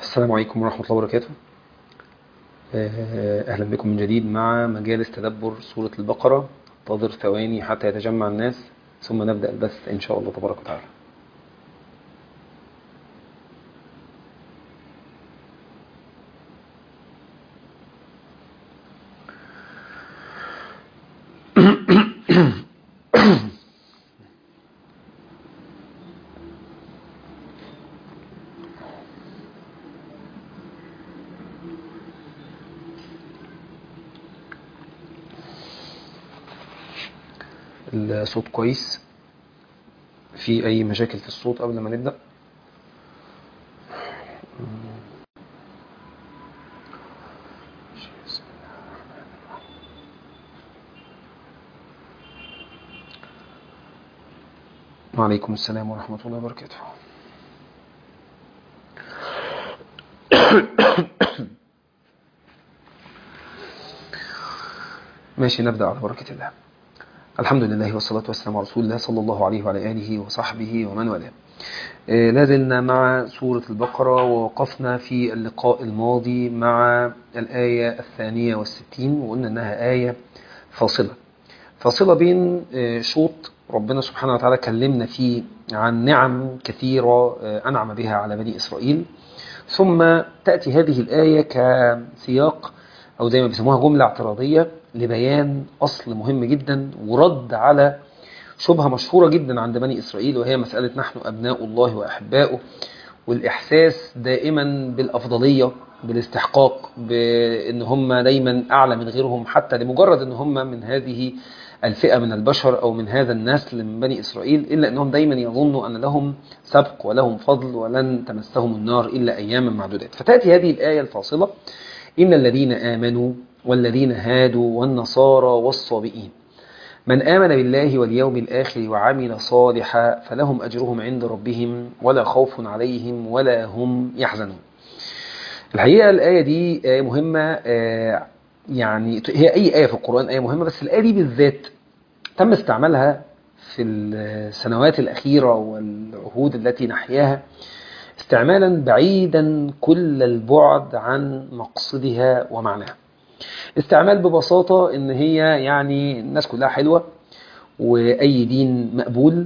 السلام عليكم ورحمة الله وبركاته أهلا بكم من جديد مع مجالس تدبر سورة البقرة انتظر ثواني حتى يتجمع الناس ثم نبدأ البث إن شاء الله تبارك وتعالى الصوت كويس في أي مشاكل في الصوت قبل ما نبدأ وعليكم السلام ورحمة الله وبركاته ماشي نبدأ على بركة الله الحمد لله والصلاة والسلام على رسول الله صلى الله عليه وعلى آله وصحبه ومن والاه لازلنا مع سورة البقرة ووقفنا في اللقاء الماضي مع الآية الثانية والستين وقلنا أنها آية فاصلة فاصلة بين شوط ربنا سبحانه وتعالى كلمنا فيه عن نعم كثيرة أنعم بها على بني إسرائيل ثم تأتي هذه الآية كسياق أو زي ما بيسموها جملة اعتراضية لبيان أصل مهم جدا ورد على شبهة مشهورة جدا عند بني إسرائيل وهي مسألة نحن أبناء الله وأحباؤه والإحساس دائما بالأفضلية بالاستحقاق بأن هم دايما أعلى من غيرهم حتى لمجرد أن هم من هذه الفئة من البشر أو من هذا النسل من بني إسرائيل إلا أنهم دايما يظنوا أن لهم سبق ولهم فضل ولن تمسهم النار إلا أياما معدودات فتأتي هذه الآية الفاصلة إن الذين آمنوا والذين هادوا والنصارى والصابئين من آمن بالله واليوم الآخر وعمل صالحا فلهم أجرهم عند ربهم ولا خوف عليهم ولا هم يحزنون الحقيقة الآية دي آية مهمة يعني هي أي آية في القرآن آية مهمة بس الآية دي بالذات تم استعمالها في السنوات الأخيرة والعهود التي نحياها استعمالا بعيدا كل البعد عن مقصدها ومعناها استعمال ببساطة ان هي يعني الناس كلها حلوة واي دين مقبول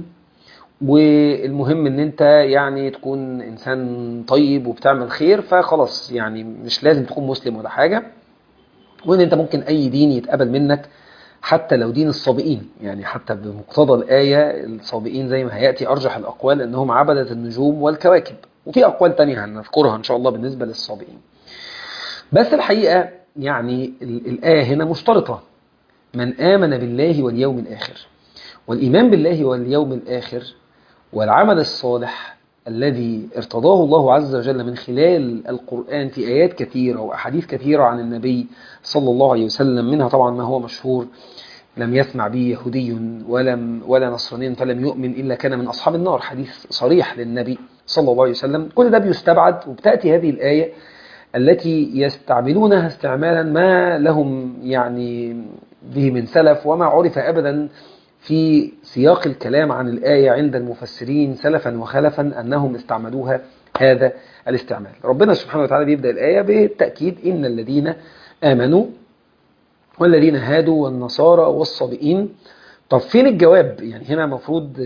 والمهم ان انت يعني تكون انسان طيب وبتعمل خير فخلاص يعني مش لازم تكون مسلم ولا حاجة وان انت ممكن اي دين يتقبل منك حتى لو دين الصابئين يعني حتى بمقتضى الآية الصابئين زي ما هيأتي أرجح الأقوال أنهم عبدة النجوم والكواكب وفي أقوال تانية هنذكرها إن شاء الله بالنسبة للصابئين بس الحقيقة يعني الآية هنا مشترطة من آمن بالله واليوم الآخر والإيمان بالله واليوم الآخر والعمل الصالح الذي ارتضاه الله عز وجل من خلال القرآن في آيات كثيرة وأحاديث كثيرة عن النبي صلى الله عليه وسلم منها طبعا ما هو مشهور لم يسمع به يهودي ولم ولا نصراني فلم يؤمن إلا كان من أصحاب النار حديث صريح للنبي صلى الله عليه وسلم كل ده بيستبعد وبتأتي هذه الآية التي يستعملونها استعمالا ما لهم يعني به من سلف وما عرف أبدا في سياق الكلام عن الآية عند المفسرين سلفا وخلفا أنهم استعملوها هذا الاستعمال ربنا سبحانه وتعالى بيبدأ الآية بالتأكيد إن الذين آمنوا والذين هادوا والنصارى والصابئين طب فين الجواب يعني هنا مفروض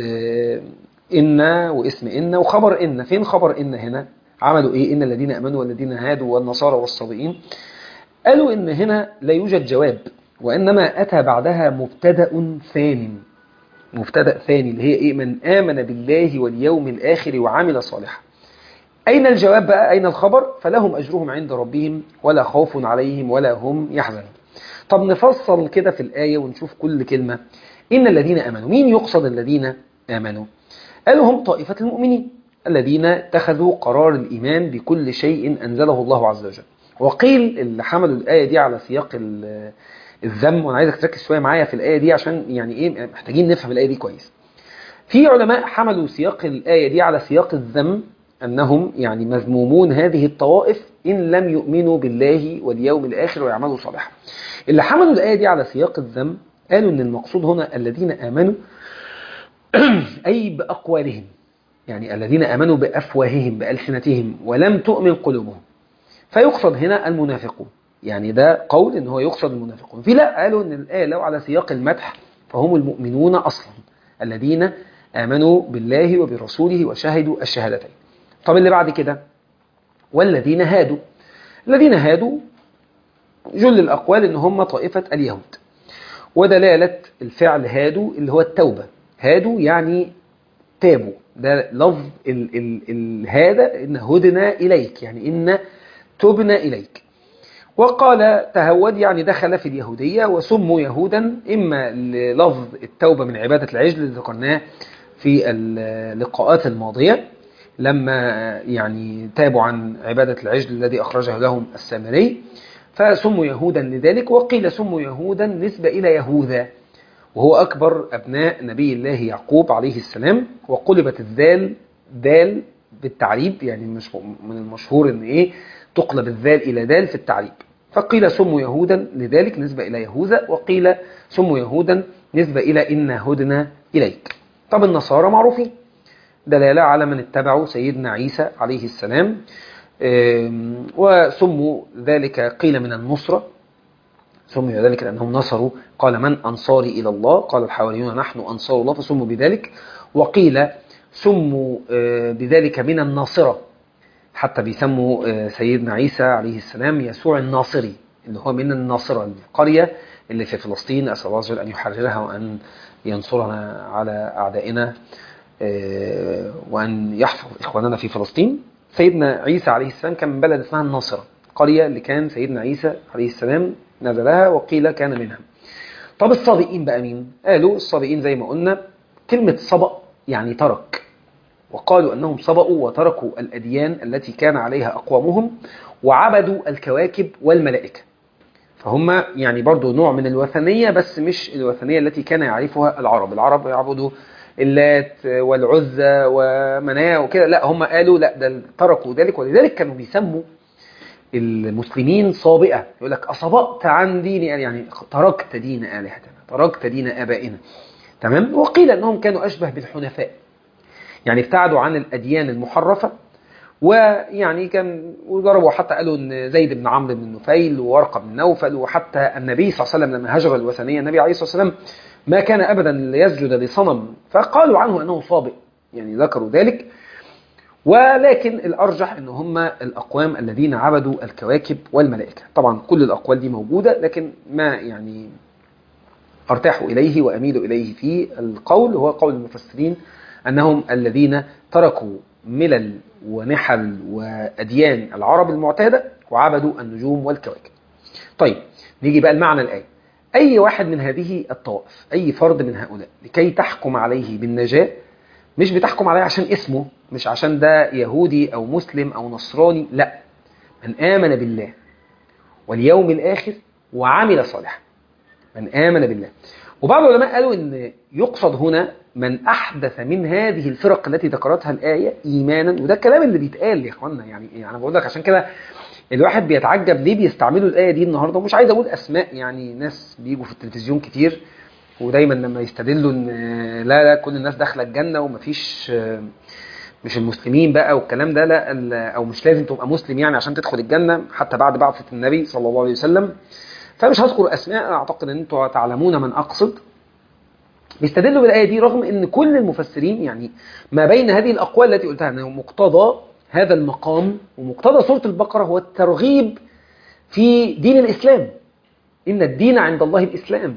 إن واسم إن وخبر إن فين خبر إن هنا عملوا إيه إن الذين أمنوا والذين هادوا والنصارى والصابئين قالوا إن هنا لا يوجد جواب وإنما أتى بعدها مبتدأ ثاني مبتدأ ثاني اللي هي إيه من آمن بالله واليوم الآخر وعمل صالحا أين الجواب بقى أين الخبر فلهم أجرهم عند ربهم ولا خوف عليهم ولا هم يحزنون طب نفصل كده في الآية ونشوف كل كلمة إن الذين آمنوا مين يقصد الذين آمنوا قالوا هم طائفة المؤمنين الذين اتخذوا قرار الإيمان بكل شيء أنزله الله عز وجل وقيل اللي حملوا الآية دي على سياق الذم وأنا عايزك تركز شوية معايا في الآية دي عشان يعني إيه محتاجين نفهم الآية دي كويس في علماء حملوا سياق الآية دي على سياق الذم أنهم يعني مذمومون هذه الطوائف إن لم يؤمنوا بالله واليوم الآخر ويعملوا صالحا اللي حملوا الآية دي على سياق الذم قالوا أن المقصود هنا الذين آمنوا أي بأقوالهم يعني الذين آمنوا بأفواههم بألسنتهم ولم تؤمن قلوبهم فيقصد هنا المنافقون يعني ده قول ان هو يقصد المنافقون في لا قالوا ان الآية لو على سياق المدح فهم المؤمنون أصلا الذين آمنوا بالله وبرسوله وشهدوا الشهادتين طب اللي بعد كده والذين هادوا الذين هادوا جل الأقوال ان هم طائفة اليهود ودلالة الفعل هادوا اللي هو التوبة هادوا يعني تابوا ده لفظ ال ال الهذا إن هدنا إليك يعني إن تبنا إليك وقال تهود يعني دخل في اليهودية وسموا يهودا إما للفظ التوبة من عبادة العجل اللي ذكرناه في اللقاءات الماضية لما يعني تابوا عن عبادة العجل الذي أخرجه لهم السامري فسموا يهودا لذلك وقيل سموا يهودا نسبة إلى يهوذا وهو أكبر أبناء نبي الله يعقوب عليه السلام وقلبت الذال دال بالتعريب يعني مش من المشهور ان ايه تقلب الذال الى دال في التعريب فقيل سموا يهودا لذلك نسبة الى يهوذا وقيل سموا يهودا نسبة الى ان هدنا اليك طب النصارى معروفين دلالة على من اتبعوا سيدنا عيسى عليه السلام وسموا ذلك قيل من النصرة سموا ذلك لأنهم نصروا قال من أنصاري إلى الله قال الحواريون نحن أنصار الله فسموا بذلك وقيل سموا بذلك من الناصرة حتى بيسموا سيدنا عيسى عليه السلام يسوع الناصري اللي هو من الناصرة القرية اللي في فلسطين أسأل الله عز وجل أن يحررها وأن ينصرنا على أعدائنا وأن يحفظ إخواننا في فلسطين سيدنا عيسى عليه السلام كان من بلد اسمها الناصرة قرية اللي كان سيدنا عيسى عليه السلام نزلها وقيل كان منها طب الصابئين بقى مين؟ قالوا الصابئين زي ما قلنا كلمة صبأ يعني ترك وقالوا أنهم صبأوا وتركوا الأديان التي كان عليها أقوامهم وعبدوا الكواكب والملائكة فهم يعني برضو نوع من الوثنية بس مش الوثنية التي كان يعرفها العرب العرب يعبدوا اللات والعزى ومناة وكده لا هم قالوا لا ده تركوا ذلك ولذلك كانوا بيسموا المسلمين صابئة يقول لك أصبأت عن دين يعني تركت دين آلهتنا تركت دين آبائنا تمام وقيل أنهم كانوا أشبه بالحنفاء يعني ابتعدوا عن الأديان المحرفة ويعني كان وجربوا حتى قالوا ان زيد بن عمرو بن نفيل وورقه بن نوفل وحتى النبي صلى الله عليه وسلم لما هجر الوثنيه النبي عليه الصلاه والسلام ما كان ابدا ليسجد لصنم فقالوا عنه انه صابئ يعني ذكروا ذلك ولكن الارجح ان هم الاقوام الذين عبدوا الكواكب والملائكه طبعا كل الاقوال دي موجوده لكن ما يعني ارتاح اليه واميل اليه في القول هو قول المفسرين انهم الذين تركوا ملل ونحل وأديان العرب المعتادة وعبدوا النجوم والكواكب طيب نيجي بقى المعنى الآية أي واحد من هذه الطوائف أي فرد من هؤلاء لكي تحكم عليه بالنجاة مش بتحكم عليه عشان اسمه مش عشان ده يهودي أو مسلم أو نصراني لا من آمن بالله واليوم الآخر وعمل صالحا من آمن بالله وبعض العلماء قالوا ان يقصد هنا من احدث من هذه الفرق التي ذكرتها الايه ايمانا وده الكلام اللي بيتقال يا اخوانا يعني انا بقول لك عشان كده الواحد بيتعجب ليه بيستعملوا الايه دي النهارده ومش عايز اقول اسماء يعني ناس بيجوا في التلفزيون كتير ودايما لما يستدلوا ان لا لا كل الناس داخله الجنه ومفيش مش المسلمين بقى والكلام ده لا او مش لازم تبقى مسلم يعني عشان تدخل الجنه حتى بعد بعثه النبي صلى الله عليه وسلم فمش هذكر اسماء اعتقد ان انتم تعلمون من اقصد بيستدلوا بالايه دي رغم ان كل المفسرين يعني ما بين هذه الاقوال التي قلتها انه مقتضى هذا المقام ومقتضى سوره البقره هو الترغيب في دين الاسلام ان الدين عند الله الاسلام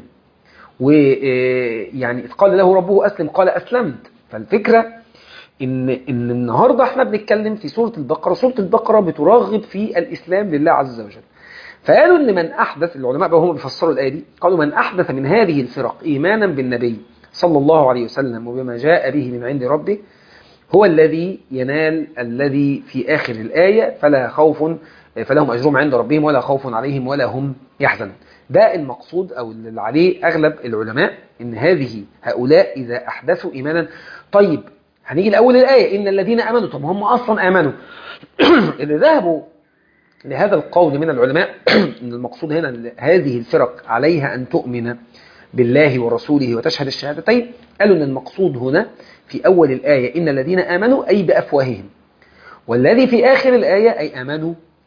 ويعني قال له ربه اسلم قال اسلمت فالفكره ان ان النهارده احنا بنتكلم في سوره البقره سوره البقره بترغب في الاسلام لله عز وجل فقالوا ان من احدث العلماء بقى هم بيفسروا الايه دي قالوا من احدث من هذه الفرق ايمانا بالنبي صلى الله عليه وسلم وبما جاء به من عند ربه هو الذي ينال الذي في اخر الايه فلا خوف فلهم اجرهم عند ربهم ولا خوف عليهم ولا هم يحزنون ده المقصود او اللي عليه اغلب العلماء ان هذه هؤلاء اذا احدثوا ايمانا طيب هنيجي لاول الايه ان الذين امنوا طب هم اصلا امنوا اللي ذهبوا لهذا القول من العلماء ان المقصود هنا هذه الفرق عليها ان تؤمن بالله ورسوله وتشهد الشهادتين قالوا ان المقصود هنا في اول الايه ان الذين امنوا اي بافواههم والذي في اخر الايه اي امنوا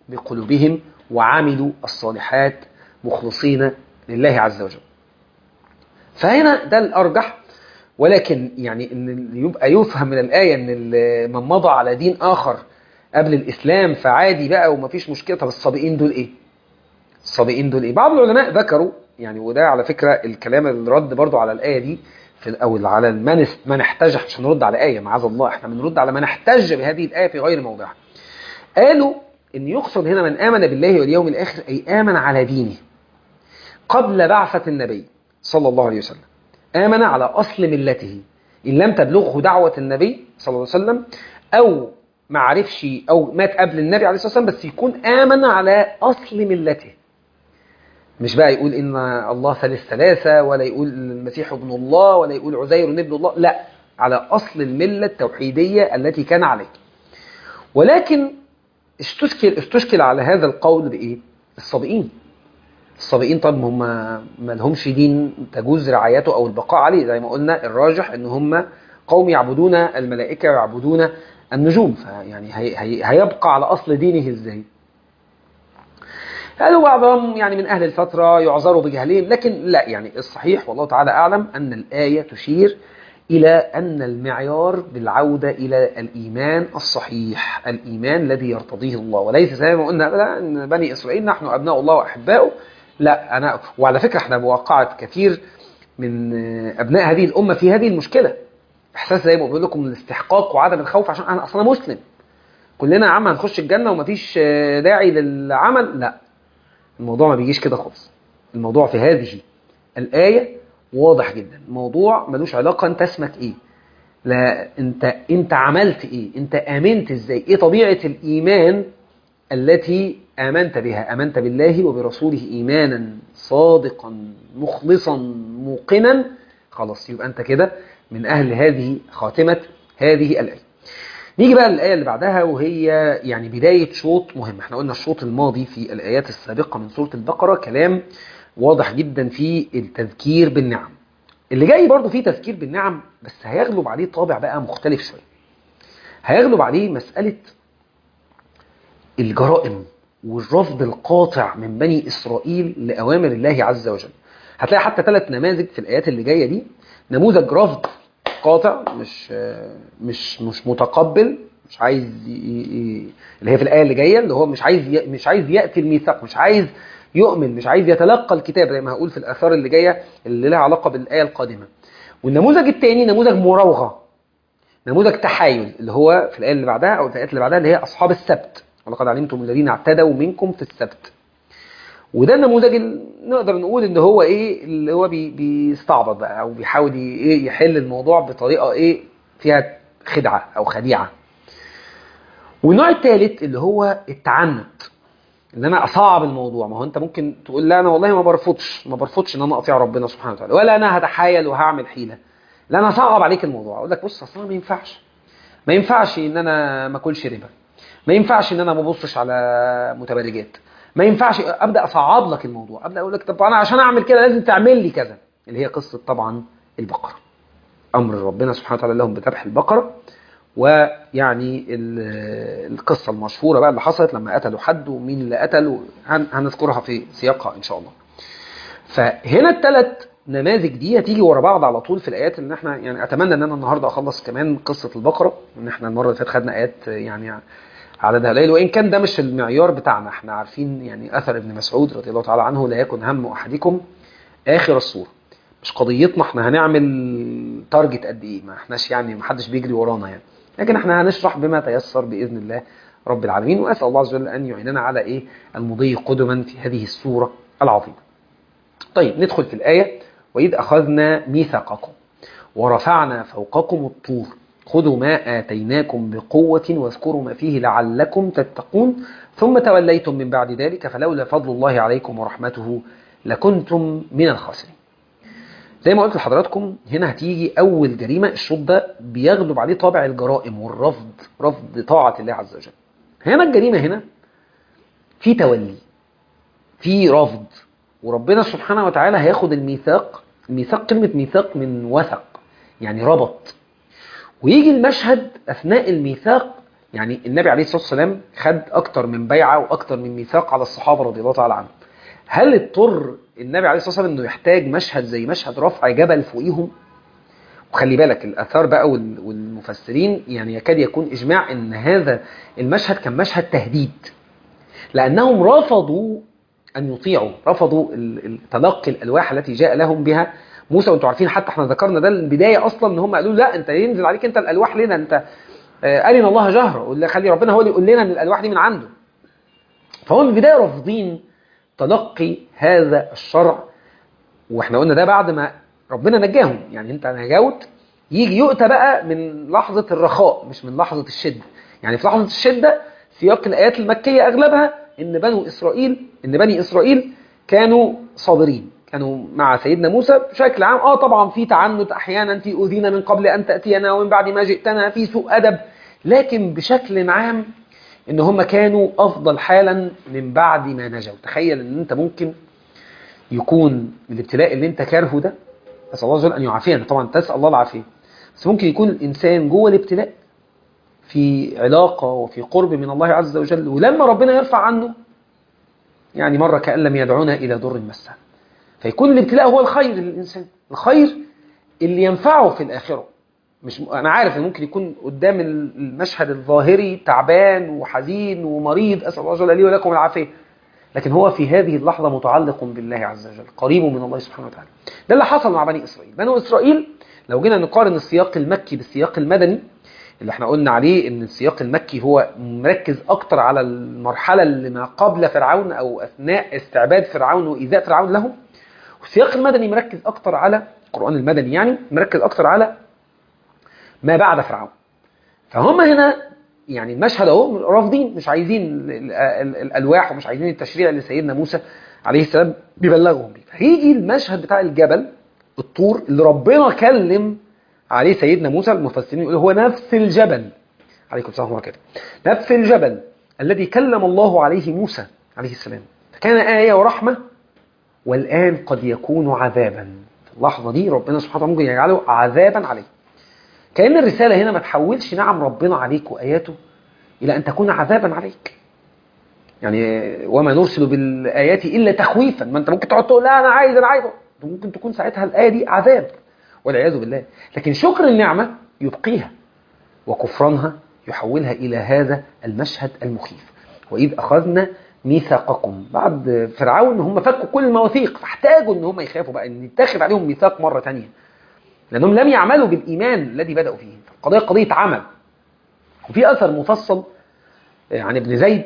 بقلوبهم وعملوا الصالحات مخلصين لله عز وجل فهنا ده الأرجح ولكن يعني ان يبقى يفهم من الآية ان من مضى على دين آخر قبل الإسلام فعادي بقى ومفيش مشكلة طب الصابئين دول إيه؟ الصابئين دول إيه؟ بعض العلماء ذكروا يعني وده على فكرة الكلام الرد برضو على الآية دي في أو على من من احتج مش هنرد على آية معاذ الله احنا بنرد على من احتج بهذه الآية في غير موضعها قالوا ان يقصد هنا من آمن بالله واليوم الآخر أي آمن على دينه قبل بعثة النبي صلى الله عليه وسلم آمن على أصل ملته إن لم تبلغه دعوة النبي صلى الله عليه وسلم أو ما عرفش أو مات قبل النبي عليه الصلاة والسلام بس يكون آمن على أصل ملته مش بقى يقول إن الله ثالث ثلاثة ولا يقول المسيح ابن الله ولا يقول عزير ابن الله لا على أصل الملة التوحيدية التي كان عليه ولكن استشكل, استشكل على هذا القول بإيه؟ الصابئين الصابئين طب هم ما لهمش دين تجوز رعايته أو البقاء عليه زي ما قلنا الراجح إن هم قوم يعبدون الملائكة ويعبدون النجوم فيعني هي هي هيبقى على أصل دينه إزاي قالوا بعضهم يعني من أهل الفترة يعذروا بجهلهم لكن لا يعني الصحيح والله تعالى أعلم أن الآية تشير إلى أن المعيار بالعودة إلى الإيمان الصحيح الإيمان الذي يرتضيه الله وليس زي ما قلنا لا أن بني إسرائيل نحن أبناء الله وأحباؤه لا أنا وعلى فكرة احنا بوقعت كثير من أبناء هذه الأمة في هذه المشكلة إحساس زي ما بقول لكم الاستحقاق وعدم الخوف عشان أنا أصلا مسلم كلنا يا عم هنخش الجنة ومفيش داعي للعمل لا الموضوع ما بيجيش كده خالص الموضوع في هذه الآية واضح جدا الموضوع ملوش علاقة انت اسمك ايه لا انت انت عملت ايه انت امنت ازاي ايه طبيعة الايمان التي امنت بها امنت بالله وبرسوله ايمانا صادقا مخلصا موقنا خلاص يبقى انت كده من اهل هذه خاتمة هذه الآية نيجي بقى للآية اللي بعدها وهي يعني بداية شوط مهم احنا قلنا الشوط الماضي في الآيات السابقة من سورة البقرة كلام واضح جدا في التذكير بالنعم اللي جاي برضو فيه تذكير بالنعم بس هيغلب عليه طابع بقى مختلف شوية هيغلب عليه مسألة الجرائم والرفض القاطع من بني إسرائيل لأوامر الله عز وجل هتلاقي حتى ثلاث نماذج في الآيات اللي جاية دي نموذج رفض قاطع مش مش مش متقبل مش عايز ي... ي... اللي هي في الآية اللي جاية اللي هو مش عايز ي... مش عايز يأتي الميثاق مش عايز يؤمن مش عايز يتلقى الكتاب زي ما هقول في الآثار اللي جاية اللي لها علاقة بالآية القادمة والنموذج الثاني نموذج مراوغة نموذج تحايل اللي هو في الآية اللي بعدها أو الآيات اللي بعدها اللي هي أصحاب السبت ولقد علمتم الذين اعتدوا منكم في السبت وده النموذج اللي نقدر نقول ان هو ايه اللي هو بي بيستعبط بقى او بيحاول ايه يحل الموضوع بطريقه ايه فيها خدعه او خديعه والنوع الثالث اللي هو التعنت ان انا اصعب الموضوع ما هو انت ممكن تقول لا انا والله ما برفضش ما برفضش ان انا اطيع ربنا سبحانه وتعالى ولا انا هتحايل وهعمل حيله لا انا اصعب عليك الموضوع اقول لك بص اصلا ما ينفعش ما ينفعش ان انا ما اكلش ربا ما ينفعش ان انا ما ابصش على متبرجات ما ينفعش ابدا اصعب لك الموضوع ابدا اقول لك طب انا عشان اعمل كده لازم تعمل لي كذا اللي هي قصه طبعا البقره امر ربنا سبحانه وتعالى لهم بذبح البقره ويعني القصه المشهوره بقى اللي حصلت لما قتلوا حد ومين اللي قتل هنذكرها في سياقها ان شاء الله فهنا الثلاث نماذج دي هتيجي ورا بعض على طول في الايات ان احنا يعني اتمنى ان انا النهارده اخلص كمان قصه البقره ان احنا المره اللي فاتت خدنا ايات يعني عددها قليل وان كان ده مش المعيار بتاعنا احنا عارفين يعني اثر ابن مسعود رضي الله تعالى عنه لا يكن هم احدكم اخر الصوره مش قضيتنا احنا هنعمل تارجت قد ايه ما احناش يعني ما حدش بيجري ورانا يعني لكن احنا هنشرح بما تيسر باذن الله رب العالمين واسال الله عز وجل ان يعيننا على ايه المضي قدما في هذه السوره العظيمه طيب ندخل في الايه واذ اخذنا ميثاقكم ورفعنا فوقكم الطور خذوا ما آتيناكم بقوة واذكروا ما فيه لعلكم تتقون ثم توليتم من بعد ذلك فلولا فضل الله عليكم ورحمته لكنتم من الخاسرين زي ما قلت لحضراتكم هنا هتيجي أول جريمة الشوط ده بيغلب عليه طابع الجرائم والرفض رفض طاعة الله عز وجل هنا الجريمة هنا في تولي في رفض وربنا سبحانه وتعالى هياخد الميثاق الميثاق كلمة ميثاق من وثق يعني ربط ويجي المشهد أثناء الميثاق يعني النبي عليه الصلاة والسلام خد أكتر من بيعة وأكتر من ميثاق على الصحابة رضي الله تعالى عنهم هل اضطر النبي عليه الصلاة والسلام أنه يحتاج مشهد زي مشهد رفع جبل فوقيهم وخلي بالك الآثار بقى وال- والمفسرين يعني يكاد يكون إجماع أن هذا المشهد كان مشهد تهديد لأنهم رفضوا أن يطيعوا رفضوا ال- ال- تلقي الألواح التي جاء لهم بها موسى وانتم عارفين حتى احنا ذكرنا ده البداية أصلا ان هم قالوا لا انت ينزل عليك انت الألواح لنا انت آه، أرنا الله جهرة ولا خلي ربنا هو اللي يقول لنا ان الألواح دي من عنده فهم من البداية رافضين تلقي هذا الشرع واحنا قلنا ده بعد ما ربنا نجاهم يعني انت نجوت يجي يؤتى بقى من لحظة الرخاء مش من لحظة الشدة يعني في لحظة الشدة سياق الآيات المكية أغلبها إن بنو إسرائيل إن بني إسرائيل كانوا صابرين كانوا مع سيدنا موسى بشكل عام اه طبعا في تعنت احيانا في اذينا من قبل ان تاتينا ومن بعد ما جئتنا في سوء ادب لكن بشكل عام ان هم كانوا افضل حالا من بعد ما نجوا تخيل ان انت ممكن يكون الابتلاء اللي انت كارهه ده اسال الله عز وجل ان يعافينا طبعا تسال الله العافيه بس ممكن يكون الانسان جوه الابتلاء في علاقه وفي قرب من الله عز وجل ولما ربنا يرفع عنه يعني مره كان لم يدعونا الى ضر مسه فيكون الابتلاء هو الخير للانسان الخير اللي ينفعه في الاخره مش انا عارف ان ممكن يكون قدام المشهد الظاهري تعبان وحزين ومريض اسال الله عز وجل لي ولكم العافيه لكن هو في هذه اللحظة متعلق بالله عز وجل قريب من الله سبحانه وتعالى ده اللي حصل مع بني إسرائيل بنو إسرائيل لو جينا نقارن السياق المكي بالسياق المدني اللي احنا قلنا عليه ان السياق المكي هو مركز اكتر على المرحلة اللي ما قبل فرعون او اثناء استعباد فرعون وايذاء فرعون لهم والسياق المدني مركز اكتر على القرآن المدني يعني مركز اكتر على ما بعد فرعون فهم هنا يعني المشهد اهو رافضين مش عايزين ال- ال- ال- الالواح ومش عايزين التشريع اللي سيدنا موسى عليه السلام بيبلغهم بيه فهيجي المشهد بتاع الجبل الطور اللي ربنا كلم عليه سيدنا موسى المفسرين يقولوا هو نفس الجبل عليكم السلام ورحمه الله وبركاته. نفس الجبل الذي كلم الله عليه موسى عليه السلام فكان آية ورحمة والآن قد يكون عذابا في اللحظة دي ربنا سبحانه وتعالى ممكن يجعله عذابا عليه كأن الرسالة هنا ما تحولش نعم ربنا عليك وآياته إلى أن تكون عذابا عليك يعني وما نرسل بالآيات إلا تخويفا ما أنت ممكن تقعد تقول لا أنا عايز أنا عايز ممكن تكون ساعتها الآية دي عذاب والعياذ بالله لكن شكر النعمة يبقيها وكفرانها يحولها إلى هذا المشهد المخيف وإذ أخذنا ميثاقكم بعد فرعون هم فكوا كل المواثيق فاحتاجوا ان هم يخافوا بقى ان يتاخد عليهم ميثاق مرة تانية لأنهم لم يعملوا بالإيمان الذي بدأوا فيه القضية قضية عمل وفي أثر مفصل عن ابن زيد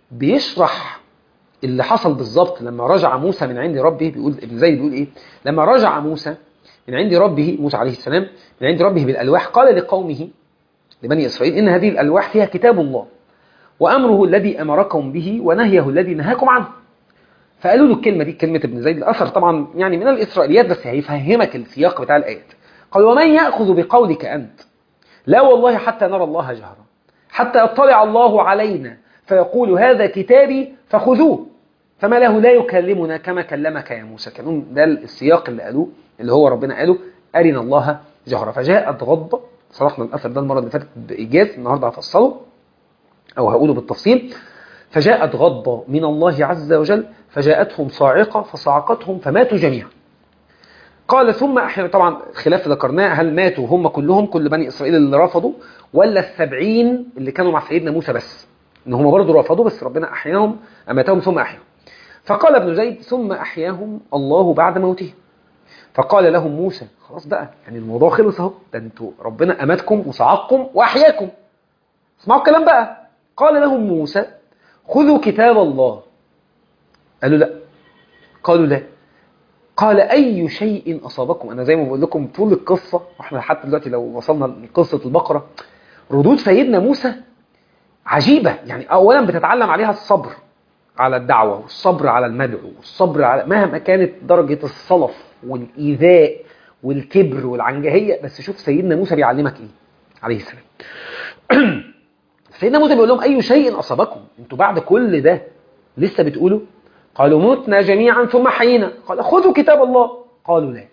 بيشرح اللي حصل بالظبط لما رجع موسى من عند ربه بيقول ابن زيد بيقول ايه لما رجع موسى من عند ربه موسى عليه السلام من عند ربه بالألواح قال لقومه لبني إسرائيل إن هذه الألواح فيها كتاب الله وأمره الذي أمركم به ونهيه الذي نهاكم عنه فقالوا له الكلمة دي كلمة ابن زيد الأثر طبعا يعني من الإسرائيليات بس هيفهمك السياق بتاع الآيات قال ومن يأخذ بقولك أنت لا والله حتى نرى الله جهرا حتى يطلع الله علينا فيقول هذا كتابي فخذوه فما له لا يكلمنا كما كلمك يا موسى كانوا ده السياق اللي قالوه اللي هو ربنا قاله أرنا الله جهرا فجاءت غضبة صرحنا الأثر ده المرة اللي فاتت بإيجاز النهاردة هفصله أو هقوله بالتفصيل فجاءت غضبة من الله عز وجل فجاءتهم صاعقة فصعقتهم فماتوا جميعا قال ثم أحيانا طبعا خلاف ذكرناه هل ماتوا هم كلهم كل بني إسرائيل اللي رفضوا ولا السبعين اللي كانوا مع سيدنا موسى بس إن هم برضه رفضوا بس ربنا أحياهم أماتهم ثم أحياهم فقال ابن زيد ثم أحياهم الله بعد موتهم فقال لهم موسى خلاص بقى يعني الموضوع خلص اهو ده انتوا ربنا أماتكم وصعقكم وأحياكم اسمعوا الكلام بقى قال لهم موسى خذوا كتاب الله قالوا لا قالوا لا قال أي شيء أصابكم أنا زي ما بقول لكم طول القصة وإحنا حتى دلوقتي لو وصلنا لقصة البقرة ردود سيدنا موسى عجيبة يعني أولا بتتعلم عليها الصبر على الدعوة والصبر على المدعو والصبر على مهما كانت درجة الصلف والإيذاء والكبر والعنجهية بس شوف سيدنا موسى بيعلمك إيه عليه السلام سيدنا موسى بيقول لهم أي شيء أصابكم أنتوا بعد كل ده لسه بتقولوا قالوا متنا جميعا ثم حيينا قال خذوا كتاب الله قالوا لا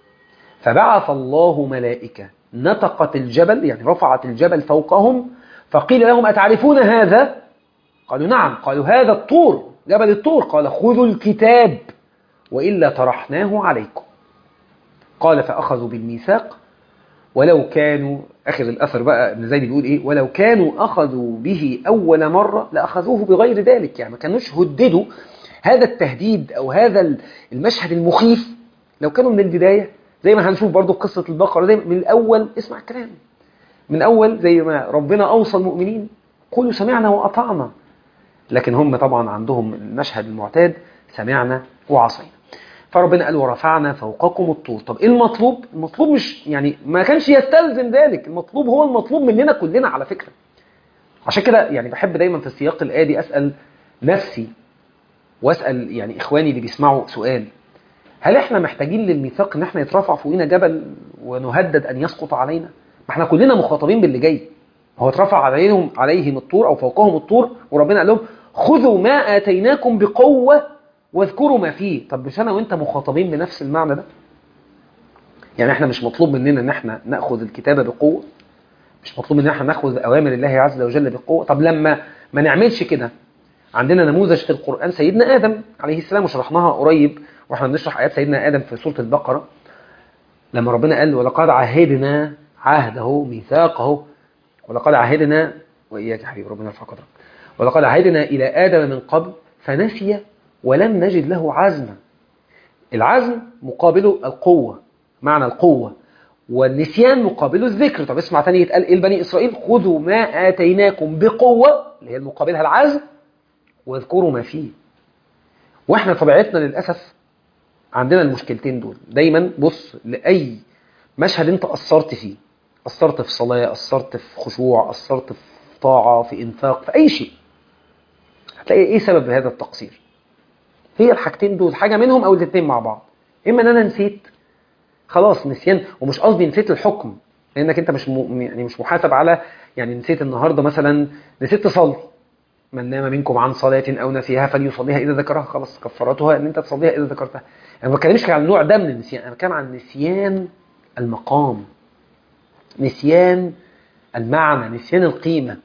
فبعث الله ملائكة نطقت الجبل يعني رفعت الجبل فوقهم فقيل لهم أتعرفون هذا قالوا نعم قالوا هذا الطور جبل الطور قال خذوا الكتاب وإلا طرحناه عليكم قال فأخذوا بالميثاق ولو كانوا آخر الأثر بقى ابن زيد بيقول إيه ولو كانوا أخذوا به أول مرة لأخذوه بغير ذلك يعني ما كانوش هددوا هذا التهديد أو هذا المشهد المخيف لو كانوا من البداية زي ما هنشوف برضو قصة البقرة زي من الأول اسمع الكلام من أول زي ما ربنا أوصى المؤمنين قولوا سمعنا وأطعنا لكن هم طبعا عندهم المشهد المعتاد سمعنا وعصينا فربنا قال ورفعنا فوقكم الطور طب ايه المطلوب المطلوب مش يعني ما كانش يستلزم ذلك المطلوب هو المطلوب مننا كلنا على فكرة عشان كده يعني بحب دايما في السياق الآدي أسأل نفسي وأسأل يعني إخواني اللي بيسمعوا سؤال هل احنا محتاجين للميثاق ان احنا يترفع فوقينا جبل ونهدد ان يسقط علينا ما احنا كلنا مخاطبين باللي جاي هو اترفع عليهم عليهم الطور او فوقهم الطور وربنا قال لهم خذوا ما اتيناكم بقوه واذكروا ما فيه طب مش انا وانت مخاطبين بنفس المعنى ده يعني احنا مش مطلوب مننا ان احنا ناخذ الكتابه بقوه مش مطلوب مننا ان احنا ناخذ اوامر الله عز وجل بقوه طب لما ما نعملش كده عندنا نموذج في القران سيدنا ادم عليه السلام وشرحناها قريب واحنا بنشرح ايات سيدنا ادم في سوره البقره لما ربنا قال ولقد عهدنا عهده ميثاقه ولقد عهدنا واياك يا حبيبي ربنا يرفع قدرك ولقد عهدنا الى ادم من قبل فنسي ولم نجد له عزما العزم مقابله القوه معنى القوه والنسيان مقابله الذكر طب اسمع تاني يتقال ايه لبني اسرائيل خذوا ما اتيناكم بقوه اللي هي المقابلها العزم واذكروا ما فيه واحنا طبيعتنا للاسف عندنا المشكلتين دول دايما بص لأي مشهد انت قصرت فيه قصرت في صلاة قصرت في خشوع قصرت في طاعة في انفاق في أي شيء هتلاقي ايه سبب هذا التقصير هي الحاجتين دول حاجة منهم أو الاثنين مع بعض إما أن أنا نسيت خلاص نسيان ومش قصدي نسيت الحكم لأنك أنت مش م... يعني مش محاسب على يعني نسيت النهاردة مثلا نسيت تصلي من نام منكم عن صلاة أو نسيها فليصليها إذا ذكرها خلاص كفارتها أن أنت تصليها إذا ذكرتها أنا ما بتكلمش عن النوع ده من النسيان أنا بتكلم عن نسيان المقام نسيان المعنى نسيان القيمة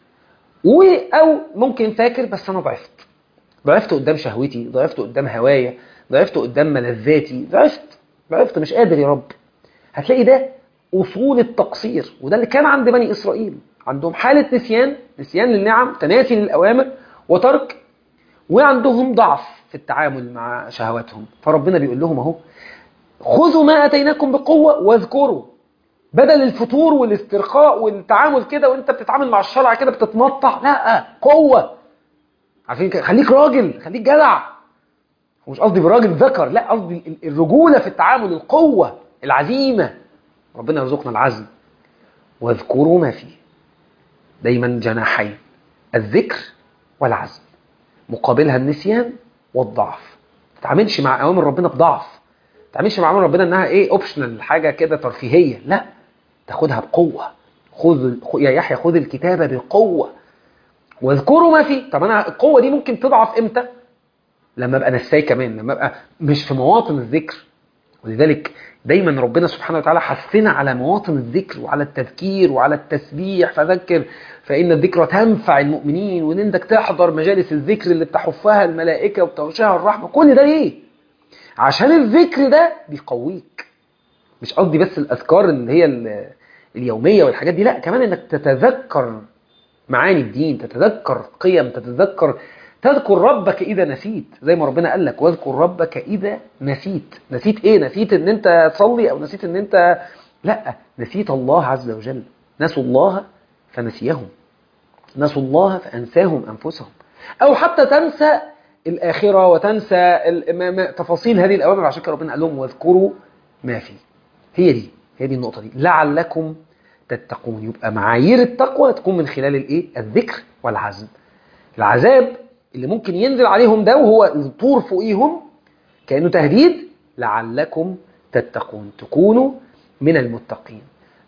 و أو ممكن فاكر بس أنا ضعفت ضعفت قدام شهوتي ضعفت قدام هوايا ضعفت قدام ملذاتي ضعفت ضعفت مش قادر يا رب هتلاقي ده أصول التقصير وده اللي كان عند بني إسرائيل عندهم حالة نسيان نسيان للنعم تناسي للأوامر وترك وعندهم ضعف في التعامل مع شهواتهم فربنا بيقول لهم اهو خذوا ما اتيناكم بقوه واذكروا بدل الفتور والاسترخاء والتعامل كده وانت بتتعامل مع الشرع كده بتتمطع لا قوه عارفين خليك راجل خليك جدع ومش قصدي براجل ذكر لا قصدي الرجوله في التعامل القوه العزيمه ربنا يرزقنا العزم واذكروا ما فيه دايما جناحين الذكر والعزم مقابلها النسيان والضعف ما تتعاملش مع اوامر ربنا بضعف ما تتعاملش مع اوامر ربنا انها ايه اوبشنال حاجه كده ترفيهيه لا تاخدها بقوه خذ يا يحيى خذ الكتابه بقوه واذكروا ما فيه طب انا القوه دي ممكن تضعف امتى لما ابقى نساي كمان لما ابقى مش في مواطن الذكر ولذلك دايما ربنا سبحانه وتعالى حثنا على مواطن الذكر وعلى التذكير وعلى التسبيح فذكر فإن الذكرى تنفع المؤمنين وإن انك تحضر مجالس الذكر اللي بتحفها الملائكة وبتغشاها الرحمة كل ده ليه؟ عشان الذكر ده بيقويك مش قصدي بس الأذكار اللي هي اليومية والحاجات دي لا كمان انك تتذكر معاني الدين تتذكر قيم تتذكر تذكر ربك إذا نسيت زي ما ربنا قال لك واذكر ربك إذا نسيت نسيت إيه نسيت إن أنت تصلي أو نسيت إن أنت لا نسيت الله عز وجل نسوا الله فنسيهم نسوا الله فأنساهم أنفسهم أو حتى تنسى الآخرة وتنسى تفاصيل هذه الأوامر عشان كده ربنا قال لهم واذكروا ما فيه هي دي هي دي النقطة دي لعلكم تتقون يبقى معايير التقوى تكون من خلال الايه الذكر والعزم العذاب اللي ممكن ينزل عليهم ده وهو الطور فوقيهم كأنه تهديد لعلكم تتقون تكونوا من المتقين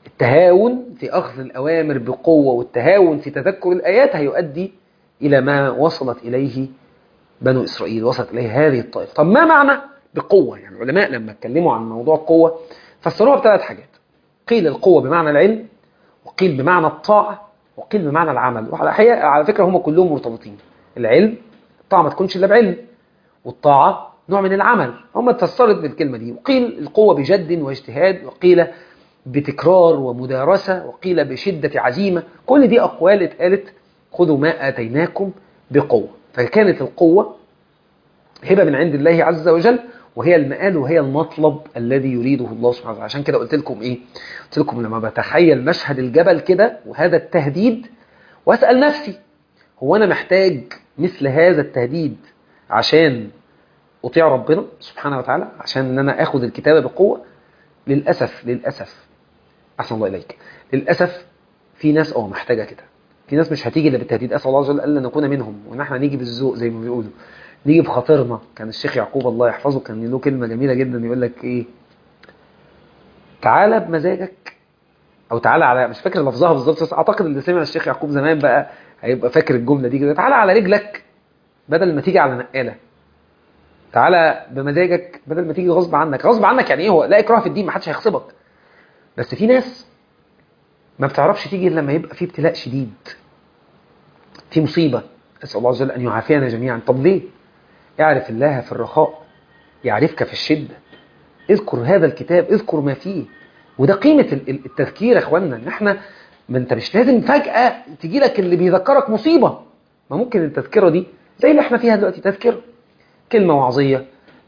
التهاون في أخذ الأوامر بقوة والتهاون في تذكر الآيات هيؤدي إلى ما وصلت إليه بنو إسرائيل وصلت إليه هذه الطائفة طب ما معنى بقوة يعني العلماء لما اتكلموا عن موضوع القوة فسروها بثلاث حاجات قيل القوة بمعنى العلم وقيل بمعنى الطاعة وقيل بمعنى العمل وعلى حقيقة على فكرة هم كلهم مرتبطين العلم الطاعة ما تكونش إلا بعلم والطاعة نوع من العمل هم اتفسرت بالكلمة دي وقيل القوة بجد واجتهاد وقيل بتكرار ومدارسة وقيل بشدة عزيمة كل دي أقوال اتقالت خذوا ما آتيناكم بقوة فكانت القوة هبة من عند الله عز وجل وهي المآل وهي المطلب الذي يريده الله سبحانه وتعالى عشان كده قلت لكم ايه قلت لكم لما بتخيل مشهد الجبل كده وهذا التهديد واسأل نفسي هو انا محتاج مثل هذا التهديد عشان اطيع ربنا سبحانه وتعالى عشان ان انا اخد الكتابة بقوة للأسف للأسف أحسن الله إليك للأسف في ناس اه محتاجة كده في ناس مش هتيجي الا بالتهديد اسال الله عز وجل الا نكون منهم وان احنا نيجي بالذوق زي ما بيقولوا نيجي بخاطرنا كان الشيخ يعقوب الله يحفظه كان له كلمه جميله جدا يقول لك ايه تعالى بمزاجك او تعالى على مش فاكر لفظها بالظبط بس اعتقد اللي سمع الشيخ يعقوب زمان بقى هيبقى فاكر الجمله دي كده تعالى على رجلك بدل ما تيجي على نقاله تعالى بمزاجك بدل ما تيجي غصب عنك غصب عنك يعني ايه هو لا اكراه في الدين ما حدش هيغصبك بس في ناس ما بتعرفش تيجي الا لما يبقى في ابتلاء شديد في مصيبة أسأل الله عز وجل أن يعافينا جميعا طب ليه اعرف الله في الرخاء يعرفك في الشدة اذكر هذا الكتاب اذكر ما فيه وده قيمة التذكير يا اخوانا ان احنا ما انت مش لازم فجأة تجي لك اللي بيذكرك مصيبة ما ممكن التذكرة دي زي اللي احنا فيها دلوقتي تذكرة كلمة وعظية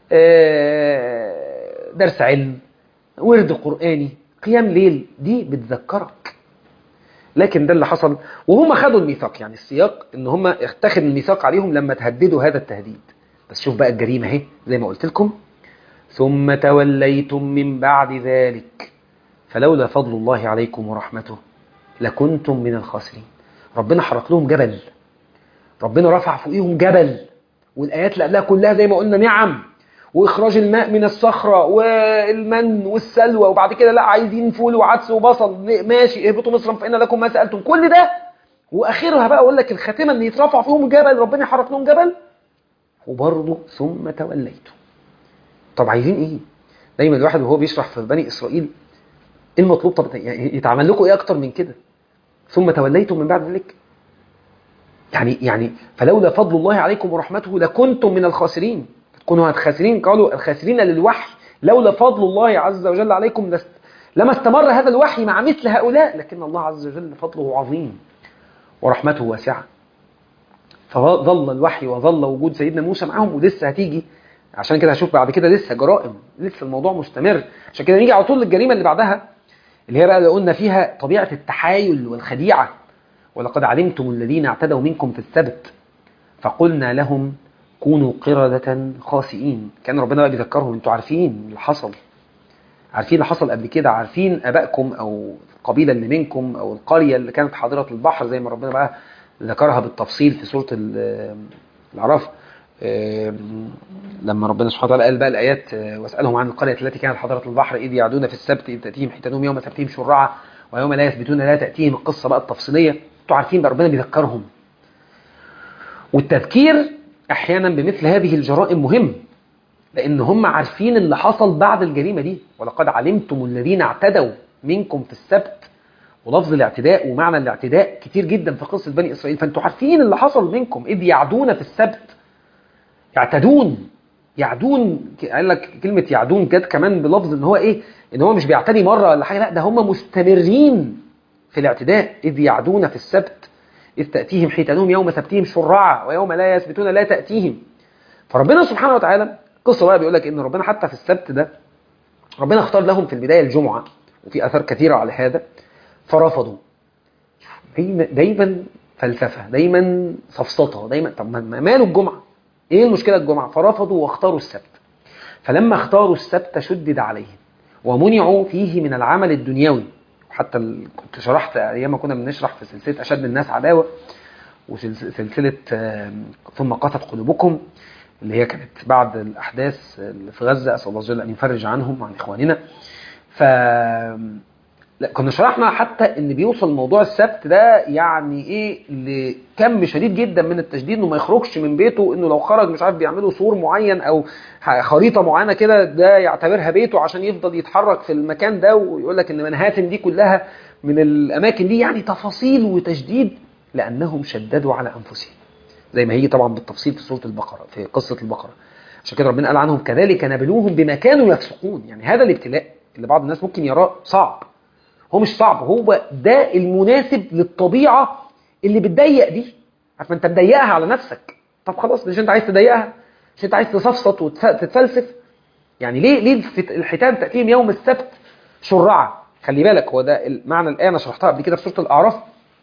درس علم ورد قرآني قيام ليل دي بتذكرك لكن ده اللي حصل وهم خدوا الميثاق يعني السياق ان هم اتخذ الميثاق عليهم لما تهددوا هذا التهديد بس شوف بقى الجريمة اهي زي ما قلت لكم ثم توليتم من بعد ذلك فلولا فضل الله عليكم ورحمته لكنتم من الخاسرين ربنا حرق لهم جبل ربنا رفع فوقيهم جبل والآيات اللي قبلها كلها زي ما قلنا نعم واخراج الماء من الصخره والمن والسلوى وبعد كده لا عايزين فول وعدس وبصل ماشي اهبطوا مصرا فان لكم ما سالتم كل ده واخرها بقى اقول لك الخاتمه ان يترفع فيهم جبل ربنا يحرك لهم جبل وبرضه ثم توليتم طب عايزين ايه دايما الواحد وهو بيشرح في بني اسرائيل ايه المطلوب طب يعني يتعمل لكم ايه اكتر من كده ثم توليتم من بعد ذلك يعني يعني فلولا فضل الله عليكم ورحمته لكنتم من الخاسرين تكونوا الخاسرين قالوا الخاسرين للوحي لولا فضل الله عز وجل عليكم لست لما استمر هذا الوحي مع مثل هؤلاء لكن الله عز وجل فضله عظيم ورحمته واسعة فظل الوحي وظل وجود سيدنا موسى معهم ولسه هتيجي عشان كده هشوف بعد كده لسه جرائم لسه الموضوع مستمر عشان كده نيجي على طول للجريمة اللي بعدها اللي هي بقى اللي قلنا فيها طبيعة التحايل والخديعة ولقد علمتم الذين اعتدوا منكم في السبت فقلنا لهم كونوا قردة خاسئين كان ربنا بقى بيذكرهم انتوا عارفين اللي حصل عارفين اللي حصل قبل كده عارفين ابائكم او القبيله اللي منكم او القريه اللي كانت حاضره البحر زي ما ربنا بقى ذكرها بالتفصيل في سوره الاعراف لما ربنا سبحانه وتعالى قال بقى الايات واسالهم عن القريه التي كانت حاضره البحر اذ يعدون في السبت اذ تاتيهم حيتانهم يوم سبتهم شرعا ويوم لا يثبتون لا تاتيهم القصه بقى التفصيليه انتوا عارفين بقى ربنا بيذكرهم والتذكير احيانا بمثل هذه الجرائم مهم لان هم عارفين اللي حصل بعد الجريمه دي ولقد علمتم الذين اعتدوا منكم في السبت ولفظ الاعتداء ومعنى الاعتداء كتير جدا في قصه بني اسرائيل فانتوا عارفين اللي حصل منكم اذ يعدون في السبت يعتدون يعدون قال لك كلمه يعدون جت كمان بلفظ ان هو ايه ان هو مش بيعتدي مره ولا حاجه لا ده هم مستمرين في الاعتداء اذ يعدون في السبت إذ تأتيهم حيتانهم يوم سبتهم شرعا ويوم لا يثبتون لا تأتيهم فربنا سبحانه وتعالى قصة بقى بيقول لك إن ربنا حتى في السبت ده ربنا اختار لهم في البداية الجمعة وفي أثار كثيرة على هذا فرفضوا دايما, دايما فلسفة دايما سفسطة دايما طب ما ماله الجمعة ايه المشكلة الجمعة فرفضوا واختاروا السبت فلما اختاروا السبت شدد عليهم ومنعوا فيه من العمل الدنيوي حتى ال... كنت شرحت ايام ما كنا بنشرح في سلسله اشد الناس عداوه وسلسله ثم قست قلوبكم اللي هي كانت بعد الاحداث اللي في غزه اسال الله عز وجل ان يفرج عنهم وعن اخواننا ف لا كنا شرحنا حتى ان بيوصل موضوع السبت ده يعني ايه لكم شديد جدا من التشديد انه ما يخرجش من بيته انه لو خرج مش عارف بيعملوا سور معين او خريطه معينه كده ده يعتبرها بيته عشان يفضل يتحرك في المكان ده ويقول لك ان منهاتن دي كلها من الاماكن دي يعني تفاصيل وتشديد لانهم شددوا على انفسهم زي ما هي طبعا بالتفصيل في سوره البقره في قصه البقره عشان كده ربنا قال عنهم كذلك نبلوهم بما كانوا يفسقون يعني هذا الابتلاء اللي بعض الناس ممكن يراه صعب هو مش صعب هو ده المناسب للطبيعة اللي بتضيق دي عارف انت مضيقها على نفسك طب خلاص مش انت عايز تضيقها مش انت عايز تصفصط وتتفلسف يعني ليه ليه الحيتان تأتيهم يوم السبت شرعة خلي بالك هو ده معنى الآية أنا شرحتها قبل كده في سورة الأعراف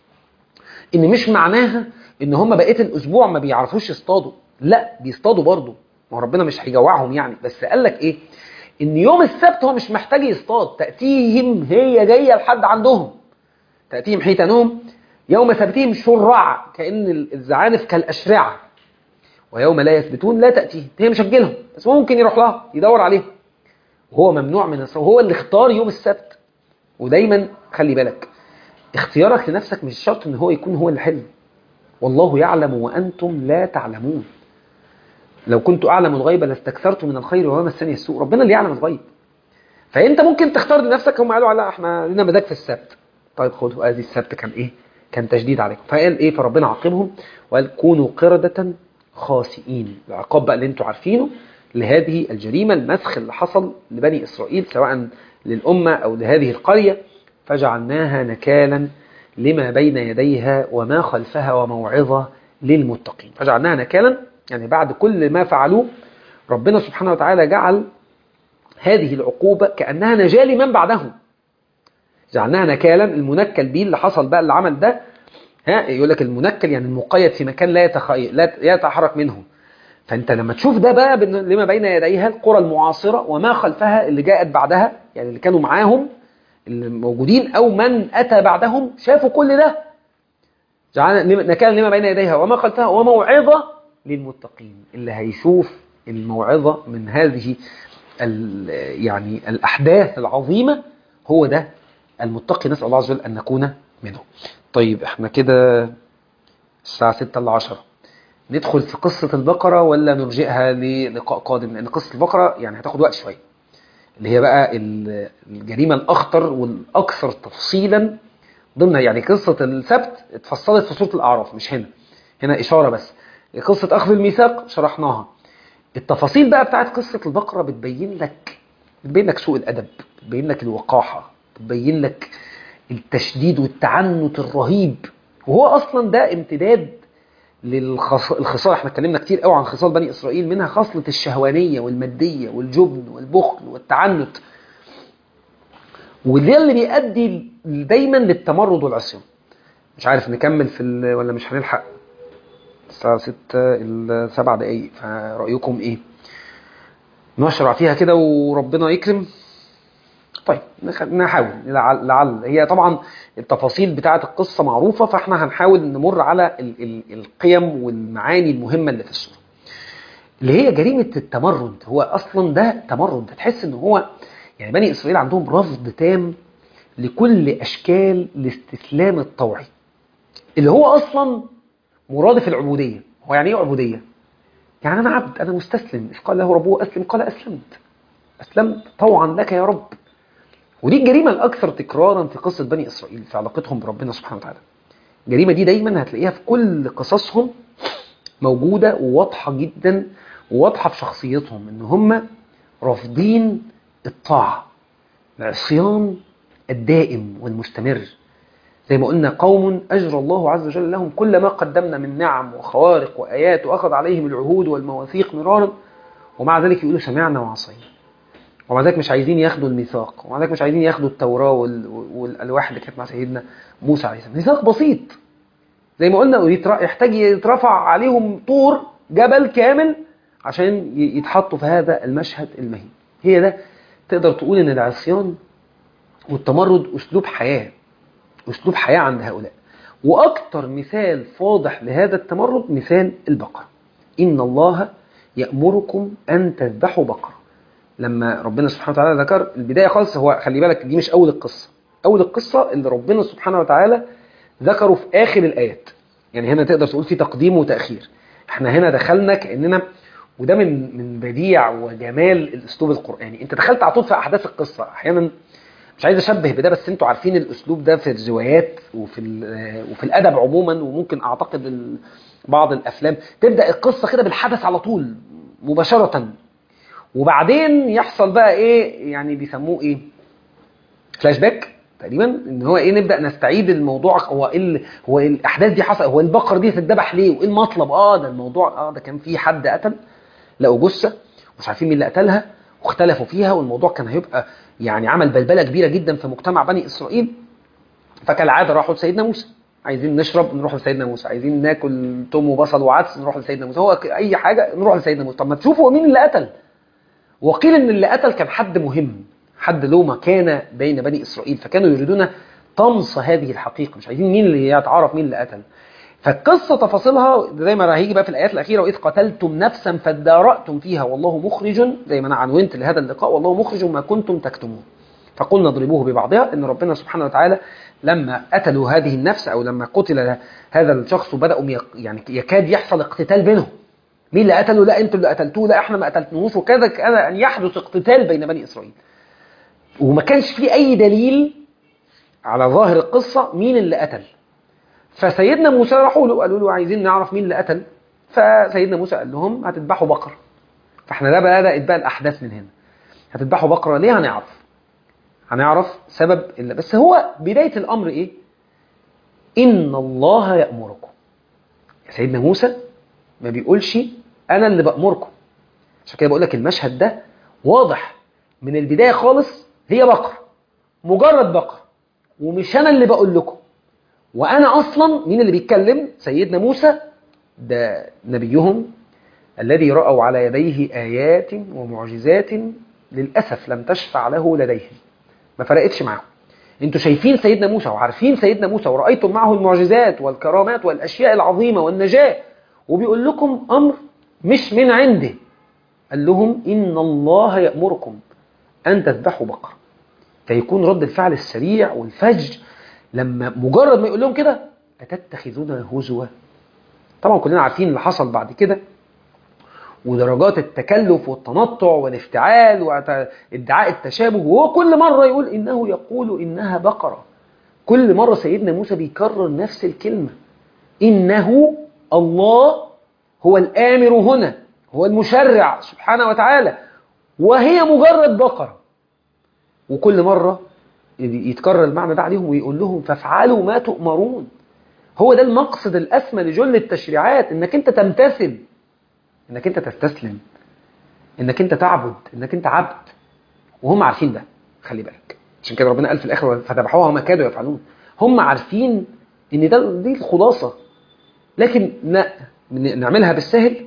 إن مش معناها إن هم بقية الأسبوع ما بيعرفوش يصطادوا لا بيصطادوا برضه ما ربنا مش هيجوعهم يعني بس قال لك إيه ان يوم السبت هو مش محتاج يصطاد تأتيهم هي جاية لحد عندهم تأتيهم حيتانهم يوم سبتهم شرع كأن الزعانف كالأشرعة ويوم لا يثبتون لا تأتيهم هي مش هتجيلهم بس ممكن يروح لها يدور عليها وهو ممنوع من الصوم هو اللي اختار يوم السبت ودايما خلي بالك اختيارك لنفسك مش شرط ان هو يكون هو الحلم والله يعلم وأنتم لا تعلمون لو كنت أعلم الغيب لاستكثرت من الخير وما مسني السوء ربنا اللي يعلم الغيب فأنت ممكن تختار لنفسك هم قالوا لا احنا لنا مزاج في السبت طيب خدوا ادي السبت كان ايه كان تشديد عليكم فقال ايه فربنا عاقبهم وقال كونوا قردة خاسئين العقاب بقى اللي انتوا عارفينه لهذه الجريمة المسخ اللي حصل لبني إسرائيل سواء للأمة أو لهذه القرية فجعلناها نكالا لما بين يديها وما خلفها وموعظة للمتقين فجعلناها نكالا يعني بعد كل ما فعلوه ربنا سبحانه وتعالى جعل هذه العقوبة كأنها نجاة لمن بعدهم جعلناها نكالا المنكل بيه اللي حصل بقى اللي عمل ده ها يقول لك المنكل يعني المقيد في مكان لا يتخيل لا يتحرك منه فانت لما تشوف ده بقى لما بين يديها القرى المعاصرة وما خلفها اللي جاءت بعدها يعني اللي كانوا معاهم اللي موجودين او من اتى بعدهم شافوا كل ده جعلنا نكالا لما بين يديها وما خلفها وموعظة للمتقين اللي هيشوف الموعظة من هذه يعني الأحداث العظيمة هو ده المتقي نسأل الله عز وجل أن نكون منه طيب احنا كده الساعة 6 ل 10 ندخل في قصة البقرة ولا نرجئها للقاء قادم لأن قصة البقرة يعني هتاخد وقت شوية اللي هي بقى الجريمة الأخطر والأكثر تفصيلا ضمن يعني قصة السبت اتفصلت في سورة الأعراف مش هنا هنا إشارة بس قصة أخذ الميثاق شرحناها التفاصيل بقى بتاعت قصة البقرة بتبين لك بتبين لك سوء الأدب بتبين لك الوقاحة بتبين لك التشديد والتعنت الرهيب وهو أصلا ده امتداد للخصال احنا اتكلمنا كتير قوي عن خصال بني إسرائيل منها خصلة الشهوانية والمادية والجبن والبخل والتعنت وده اللي بيؤدي دايما للتمرد والعصيان مش عارف نكمل في ولا مش هنلحق الساعة ستة إلا سبع دقايق فرأيكم إيه نشرع فيها كده وربنا يكرم طيب نحاول لعل, لعل هي طبعا التفاصيل بتاعة القصة معروفة فاحنا هنحاول نمر على ال ال القيم والمعاني المهمة اللي في السورة اللي هي جريمة التمرد هو أصلا ده تمرد تحس ان هو يعني بني إسرائيل عندهم رفض تام لكل أشكال الاستسلام الطوعي اللي هو أصلا مرادف العبودية هو يعني ايه عبودية؟ يعني أنا عبد أنا مستسلم إذ قال له ربه أسلم قال أسلمت أسلمت طوعا لك يا رب ودي الجريمة الأكثر تكرارا في قصة بني إسرائيل في علاقتهم بربنا سبحانه وتعالى الجريمة دي دايما هتلاقيها في كل قصصهم موجودة وواضحة جدا وواضحة في شخصيتهم إن هم رافضين الطاعة العصيان الدائم والمستمر زي ما قلنا قوم أجرى الله عز وجل لهم كل ما قدمنا من نعم وخوارق وآيات وأخذ عليهم العهود والمواثيق مرارا ومع ذلك يقولوا سمعنا وعصينا ومع ذلك مش عايزين ياخدوا الميثاق ومع ذلك مش عايزين ياخدوا التوراة والألواح اللي كانت مع سيدنا موسى عليه السلام ميثاق بسيط زي ما قلنا يحتاج يترفع عليهم طور جبل كامل عشان يتحطوا في هذا المشهد المهين هي ده تقدر تقول ان العصيان والتمرد اسلوب حياه اسلوب حياه عند هؤلاء واكتر مثال فاضح لهذا التمرد مثال البقره ان الله يامركم ان تذبحوا بقره لما ربنا سبحانه وتعالى ذكر البدايه خالص هو خلي بالك دي مش اول القصه اول القصه اللي ربنا سبحانه وتعالى ذكره في اخر الايات يعني هنا تقدر تقول في تقديم وتاخير احنا هنا دخلنا كاننا وده من من بديع وجمال الاسلوب القراني انت دخلت على طول في احداث القصه احيانا مش عايز اشبه بده بس انتوا عارفين الاسلوب ده في الروايات وفي وفي الادب عموما وممكن اعتقد ال... بعض الافلام تبدا القصه كده بالحدث على طول مباشره وبعدين يحصل بقى ايه يعني بيسموه ايه فلاش باك تقريبا ان هو ايه نبدا نستعيد الموضوع هو ايه ال- هو إيه الاحداث دي حصل هو البقره دي تتذبح ليه وايه المطلب اه ده الموضوع اه ده كان في حد قتل لقوا جثه مش عارفين مين اللي قتلها واختلفوا فيها والموضوع كان هيبقى يعني عمل بلبله كبيره جدا في مجتمع بني اسرائيل فكالعاده راحوا لسيدنا موسى عايزين نشرب نروح لسيدنا موسى عايزين ناكل توم وبصل وعدس نروح لسيدنا موسى هو ك- اي حاجه نروح لسيدنا موسى طب ما تشوفوا مين اللي قتل وقيل ان اللي قتل كان حد مهم حد له مكانه بين بني اسرائيل فكانوا يريدون طمس هذه الحقيقه مش عايزين مين اللي يتعرف مين اللي قتل فالقصه تفاصيلها زي ما هيجي بقى في الايات الاخيره واذ قتلتم نفسا فادارأتم فيها والله مخرج زي ما انا عنونت لهذا اللقاء والله مخرج ما كنتم تكتمون فقلنا اضربوه ببعضها ان ربنا سبحانه وتعالى لما قتلوا هذه النفس او لما قتل هذا الشخص وبداوا يق- يعني يكاد يحصل اقتتال بينهم مين اللي قتله لا انتوا اللي قتلتوه لا احنا ما قتلتنوش وكذا كان ان يحدث اقتتال بين بني اسرائيل وما كانش في اي دليل على ظاهر القصه مين اللي قتل فسيدنا موسى راحوا له قالوا له عايزين نعرف مين اللي قتل فسيدنا موسى قال لهم هتذبحوا بقره فاحنا ده بدات بقى الاحداث من هنا هتذبحوا بقره ليه هنعرف هنعرف سبب إلا بس هو بدايه الامر ايه ان الله يامركم سيدنا موسى ما بيقولش انا اللي بامركم عشان كده بقول لك المشهد ده واضح من البدايه خالص هي بقره مجرد بقره ومش انا اللي بقول لكم وانا اصلا مين اللي بيتكلم سيدنا موسى ده نبيهم الذي راوا على يديه ايات ومعجزات للاسف لم تشفع له لديهم ما فرقتش معاهم انتوا شايفين سيدنا موسى وعارفين سيدنا موسى ورأيتم معه المعجزات والكرامات والأشياء العظيمة والنجاة وبيقول لكم أمر مش من عنده قال لهم إن الله يأمركم أن تذبحوا بقرة فيكون رد الفعل السريع والفج لما مجرد ما يقول لهم كده أتتخذون هزوا طبعا كلنا عارفين اللي حصل بعد كده ودرجات التكلف والتنطع والافتعال وادعاء التشابه وهو كل مرة يقول إنه يقول إنها بقرة كل مرة سيدنا موسى بيكرر نفس الكلمة إنه الله هو الآمر هنا هو المشرع سبحانه وتعالى وهي مجرد بقرة وكل مرة يتكرر المعنى ده عليهم ويقول لهم فافعلوا ما تؤمرون هو ده المقصد الأسمى لجل التشريعات إنك أنت تمتثل انك انت تستسلم انك انت تعبد انك انت عبد وهم عارفين ده خلي بالك عشان كده ربنا قال في الاخر فذبحوها وما كادوا يفعلون هم عارفين ان ده دي الخلاصه لكن ن- نعملها بالسهل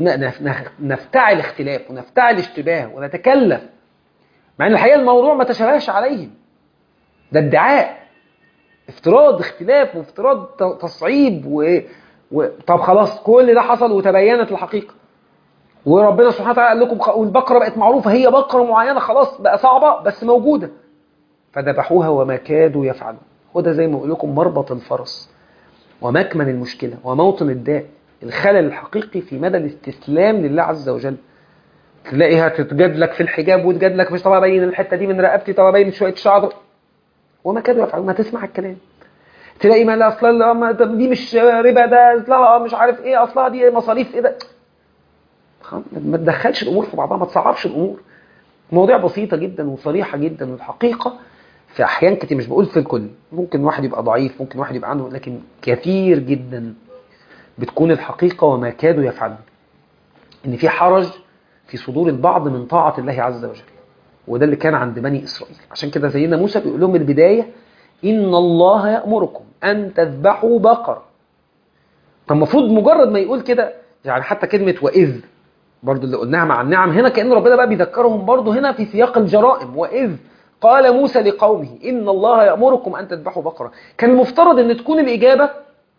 ونفتعل اختلاف ونفتعل اشتباه ونتكلف مع ان الحقيقه الموضوع ما تشابهش عليهم ده ادعاء افتراض اختلاف وافتراض ت- تصعيب و... و... طب خلاص كل ده حصل وتبينت الحقيقه وربنا سبحانه وتعالى قال لكم خ- والبقره بقت معروفه هي بقره معينه خلاص بقى صعبه بس موجوده فذبحوها وما كادوا يفعلون هو ده زي ما بقول لكم مربط الفرس ومكمن المشكله وموطن الداء الخلل الحقيقي في مدى الاستسلام لله عز وجل تلاقيها تتجادلك في الحجاب وتجادلك مش طب ابين الحته دي من رقبتي طب ابين شويه شعر وما كادوا يفعلون ما تسمع الكلام تلاقي ما لا اصلا لا ما طب دي مش ربا ده اصلها مش عارف ايه اصلها دي مصاريف ايه ده خلاص، ما تدخلش الامور في بعضها ما تصعبش الامور مواضيع بسيطه جدا وصريحه جدا والحقيقه في احيان كتير مش بقول في الكل ممكن واحد يبقى ضعيف ممكن واحد يبقى عنده لكن كثير جدا بتكون الحقيقه وما كادوا يفعلون ان في حرج في صدور البعض من طاعه الله عز وجل وده اللي كان عند بني اسرائيل عشان كده سيدنا موسى بيقول لهم من البدايه ان الله يامركم ان تذبحوا بقره فالمفروض مجرد ما يقول كده يعني حتى كلمه واذ برضو اللي قلناها مع النعم هنا كأن ربنا بقى بيذكرهم برضو هنا في سياق الجرائم وإذ قال موسى لقومه إن الله يأمركم أن تذبحوا بقرة كان المفترض أن تكون الإجابة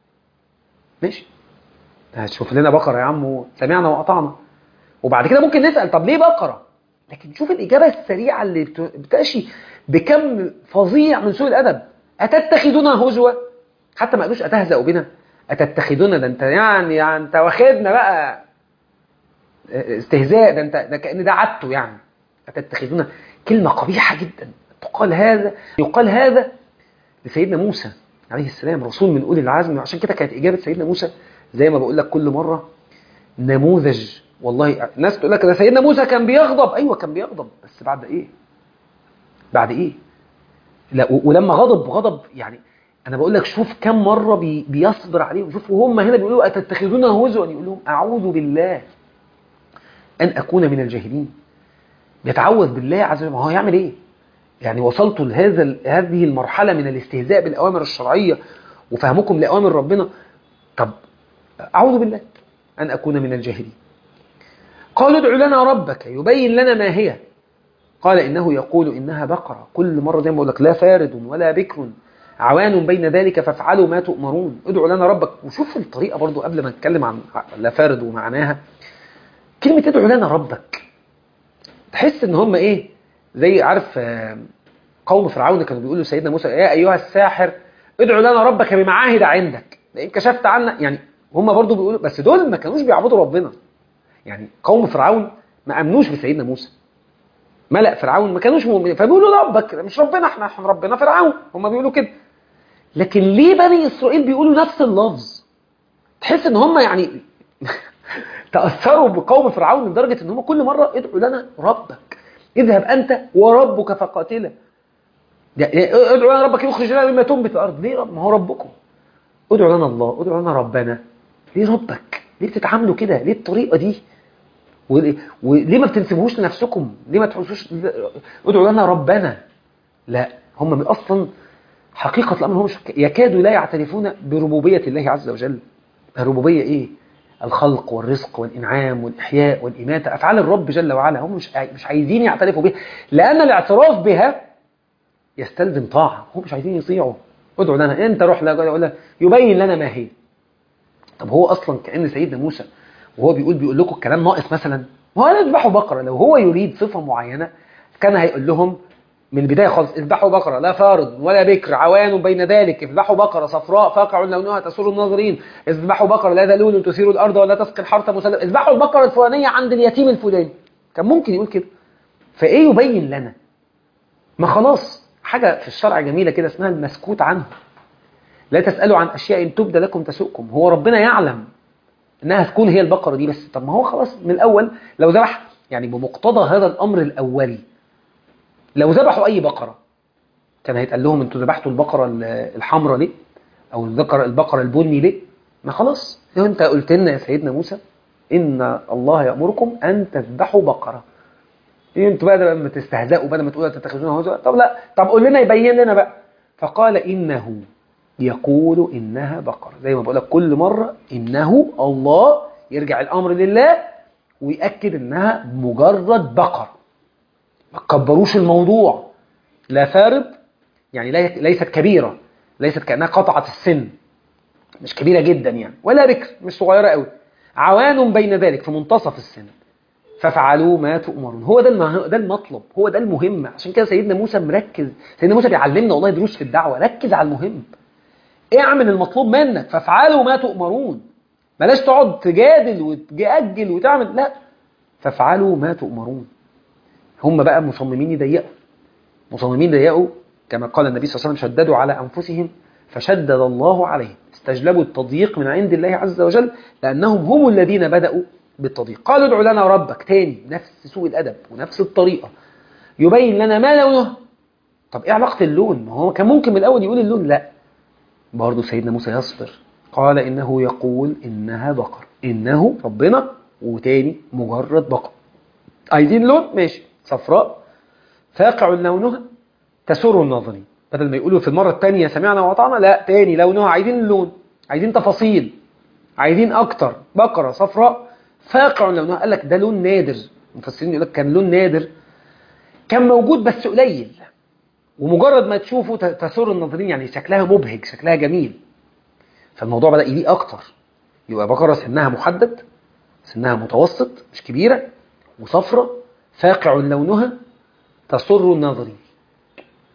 ماشي هتشوف لنا بقرة يا عم سمعنا وقطعنا وبعد كده ممكن نسأل طب ليه بقرة لكن شوف الإجابة السريعة اللي بت- بتأشي بكم فظيع من سوء الادب اتتخذنا هزوا حتى ما قالوش اتهزأ بنا اتتخذنا ده انت يعني, يعني انت واخدنا بقى استهزاء ده انت ده كان ده عدته يعني اتتخذنا كلمه قبيحه جدا تقال هذا يقال هذا لسيدنا موسى عليه السلام رسول من اولي العزم وعشان كده كانت اجابه سيدنا موسى زي ما بقول لك كل مره نموذج والله ناس تقول لك ده سيدنا موسى كان بيغضب ايوه كان بيغضب بس بعد ايه بعد ايه لا ولما غضب غضب يعني انا بقول لك شوف كم مره بي بيصبر عليه وشوف وهم هنا بيقولوا اتتخذون هزوا يقول لهم اعوذ بالله ان اكون من الجاهلين بيتعوذ بالله عز وجل ما هو هيعمل ايه يعني وصلتوا لهذا هذه المرحله من الاستهزاء بالاوامر الشرعيه وفهمكم لاوامر ربنا طب اعوذ بالله ان اكون من الجاهلين قالوا ادع لنا ربك يبين لنا ما هي قال انه يقول انها بقره كل مره زي ما بقول لك لا فارد ولا بكر عوان بين ذلك فافعلوا ما تؤمرون ادعوا لنا ربك وشوف الطريقه برضو قبل ما نتكلم عن لا فارد ومعناها كلمه ادعوا لنا ربك تحس ان هم ايه زي عارف قوم فرعون كانوا بيقولوا لسيدنا موسى يا ايها الساحر ادعوا لنا ربك بمعاهد عندك لان كشفت عنا يعني هم برضو بيقولوا بس دول ما كانوش بيعبدوا ربنا يعني قوم فرعون ما امنوش بسيدنا موسى ملأ فرعون ما كانوش مؤمنين فبيقولوا ربك مش ربنا احنا احنا ربنا فرعون هم بيقولوا كده لكن ليه بني اسرائيل بيقولوا نفس اللفظ تحس ان هم يعني تاثروا بقوم فرعون لدرجه ان هم كل مره ادعوا لنا ربك اذهب انت وربك فقاتلا ادعوا لنا ربك يخرج لنا مما تنبت الارض ليه رب ما هو ربكم ادعوا لنا الله ادعوا لنا ربنا ليه ربك ليه بتتعاملوا كده ليه الطريقه دي وليه ما بتنسبوش لنفسكم ليه ما تحسوش ادعوا لنا ربنا لا هم اصلا حقيقه الامر هم يكادوا لا يعترفون بربوبيه الله عز وجل الربوبيه ايه الخلق والرزق والانعام والاحياء والاماته افعال الرب جل وعلا هم مش مش عايزين يعترفوا بها لان الاعتراف بها يستلزم طاعه هم مش عايزين يطيعوا ادعوا لنا انت روح لا يبين لنا ما هي طب هو اصلا كان سيدنا موسى وهو بيقول بيقول لكم الكلام ناقص مثلا ما هو اذبحوا بقره لو هو يريد صفه معينه كان هيقول لهم من البدايه خالص اذبحوا بقره لا فارض ولا بكر عوان بين ذلك اذبحوا بقره صفراء فاقع لونها تسر الناظرين اذبحوا بقره لا ذلول تثير الارض ولا تسقي الحرث مسلم اذبحوا البقره الفلانيه عند اليتيم الفلاني كان ممكن يقول كده فايه يبين لنا ما خلاص حاجه في الشرع جميله كده اسمها المسكوت عنه لا تسالوا عن اشياء تبدى لكم تسؤكم هو ربنا يعلم انها تكون هي البقره دي بس طب ما هو خلاص من الاول لو ذبح يعني بمقتضى هذا الامر الاولي لو ذبحوا اي بقره كان هيتقال لهم انتوا ذبحتوا البقره الحمراء ليه او الذكر البقره البني ليه ما خلاص لو انت قلت لنا يا سيدنا موسى ان الله يامركم ان تذبحوا بقره إيه انتوا بقى لما تستهزئوا بدل ما تقولوا تتخذون هزوا طب لا طب قول لنا يبين لنا بقى فقال انه يقول إنها بقرة زي ما بقول لك كل مرة إنه الله يرجع الأمر لله ويأكد إنها مجرد بقرة ما تكبروش الموضوع لا فارض يعني ليست كبيرة ليست كأنها قطعت السن مش كبيرة جدا يعني ولا بكر مش صغيرة قوي عوان بين ذلك في منتصف السن فافعلوا ما تؤمرون هو ده المه... ده المطلب هو ده المهم عشان كده سيدنا موسى مركز سيدنا موسى بيعلمنا والله دروس في الدعوة ركز على المهم اعمل المطلوب منك فافعلوا ما تؤمرون بلاش تقعد تجادل وتأجل وتعمل لا فافعلوا ما تؤمرون هم بقى مصممين يضيقوا مصممين يضيقوا كما قال النبي صلى الله عليه وسلم شددوا على أنفسهم فشدد الله عليهم استجلبوا التضييق من عند الله عز وجل لأنهم هم الذين بدأوا بالتضييق قالوا ادعوا لنا ربك تاني نفس سوء الأدب ونفس الطريقة يبين لنا ما لونه طب ايه علاقة اللون ما هو كان ممكن من الأول يقول اللون لا برضه سيدنا موسى يصبر قال إنه يقول إنها بقر إنه ربنا وتاني مجرد بقر عايزين لون ماشي صفراء فاقع لونها تسر الناظرين بدل ما يقولوا في المرة الثانية سمعنا وأطعنا لا تاني لونها عايزين اللون عايزين تفاصيل عايزين أكتر بقرة صفراء فاقع لونها قال لك ده لون نادر المفسرين يقول لك كان لون نادر كان موجود بس قليل ومجرد ما تشوفه تسر الناظرين يعني شكلها مبهج شكلها جميل فالموضوع بدأ يليق أكتر يبقى بقرة سنها محدد سنها متوسط مش كبيرة وصفرة فاقع لونها تسر الناظرين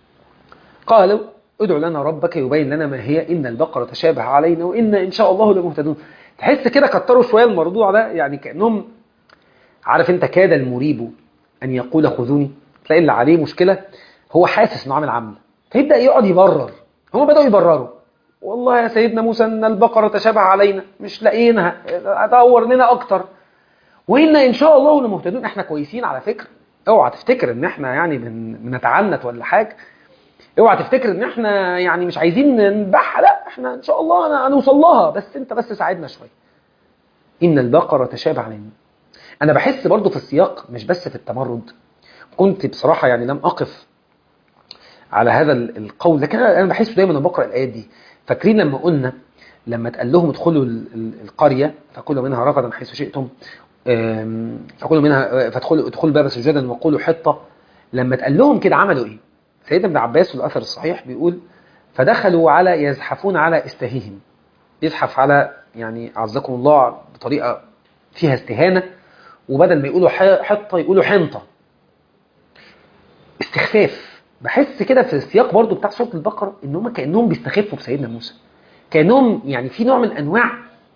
قالوا ادعوا لنا ربك يبين لنا ما هي إن البقرة تشابه علينا وإن إن شاء الله لمهتدون تحس كده كتروا شوية الموضوع ده يعني كأنهم عارف انت كاد المريب أن يقول خذوني تلاقي اللي عليه مشكلة هو حاسس انه عامل عمل فيبدأ يقعد يبرر هم بدأوا يبرروا والله يا سيدنا موسى ان البقرة تشابه علينا مش لاقيينها ادور لنا اكتر وإن إن شاء الله لمهتدون احنا كويسين على فكرة اوعى تفتكر ان احنا يعني بن- بنتعنت ولا حاجة اوعى تفتكر ان احنا يعني مش عايزين نذبحها لا احنا ان شاء الله أنا- هنوصل لها بس انت بس ساعدنا شوية ان البقرة تشابه علينا انا بحس برضو في السياق مش بس في التمرد كنت بصراحة يعني لم اقف على هذا ال- القول لكن انا أنا بحس دايما انا بقرا الايات دي فاكرين لما قلنا لما اتقال لهم ادخلوا ال- ال- القريه فكلوا منها رغدا حيث شئتم آم، فكلوا منها فادخلوا ادخلوا الباب سجدا وقولوا حطه لما اتقال لهم كده عملوا ايه؟ سيدنا ابن عباس في الاثر الصحيح بيقول فدخلوا على يزحفون على استهيهم يزحف على يعني عزكم الله بطريقه فيها استهانه وبدل ما يقولوا ح- حطه يقولوا حنطه استخفاف بحس كده في السياق برضو بتاع سوره البقره ان هم كانهم بيستخفوا بسيدنا موسى كانهم يعني في نوع من انواع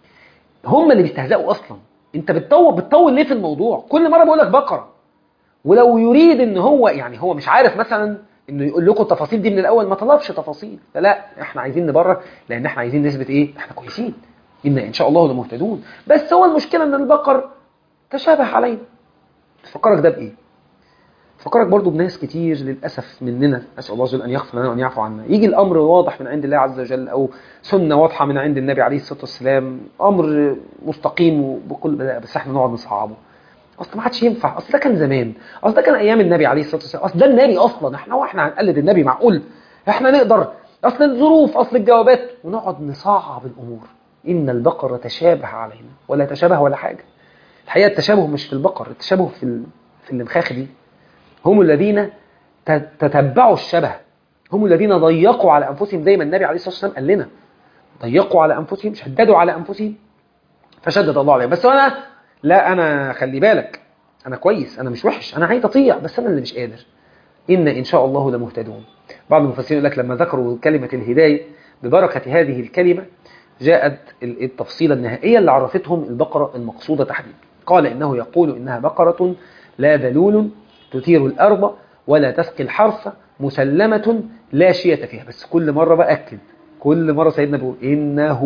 هم اللي بيستهزئوا اصلا انت بتطول بتطول ليه في الموضوع كل مره بقول لك بقره ولو يريد ان هو يعني هو مش عارف مثلا انه يقول لكم التفاصيل دي من الاول ما طلبش تفاصيل لا احنا عايزين نبرر لان احنا عايزين نثبت ايه احنا كويسين ان ان شاء الله لمهتدون بس هو المشكله ان البقر تشابه علينا تفكرك ده بايه فكرك برضو بناس كتير للأسف مننا أسأل الله عز وجل أن يغفر لنا وأن يعفو عنا يجي الأمر واضح من عند الله عز وجل أو سنة واضحة من عند النبي عليه الصلاة والسلام أمر مستقيم وبكل بداء بس احنا نقعد نصعبه أصل ما عادش ينفع أصل ده كان زمان أصل ده كان أيام النبي عليه الصلاة والسلام أصل ده النبي أصلا احنا هو احنا هنقلد النبي معقول احنا نقدر أصل الظروف أصل الجوابات ونقعد نصعب الأمور إن البقرة تشابه علينا ولا تشابه ولا حاجة الحقيقة التشابه مش في البقر التشابه في ال... في الانخاخ دي هم الذين ت- تتبعوا الشبه هم الذين ضيقوا على انفسهم زي ما النبي عليه الصلاه والسلام قال لنا ضيقوا على انفسهم شددوا على انفسهم فشدد الله عليهم بس انا لا انا خلي بالك انا كويس انا مش وحش انا عايز اطيع بس انا اللي مش قادر ان ان شاء الله لمهتدون بعض المفسرين يقول لك لما ذكروا كلمه الهدايه ببركه هذه الكلمه جاءت ال- التفصيله النهائيه اللي عرفتهم البقره المقصوده تحديدا قال انه يقول انها بقره لا ذلول تثير الارض ولا تسقي الحرث مسلمه لا شية فيها بس كل مره باكد كل مره سيدنا بيقول انه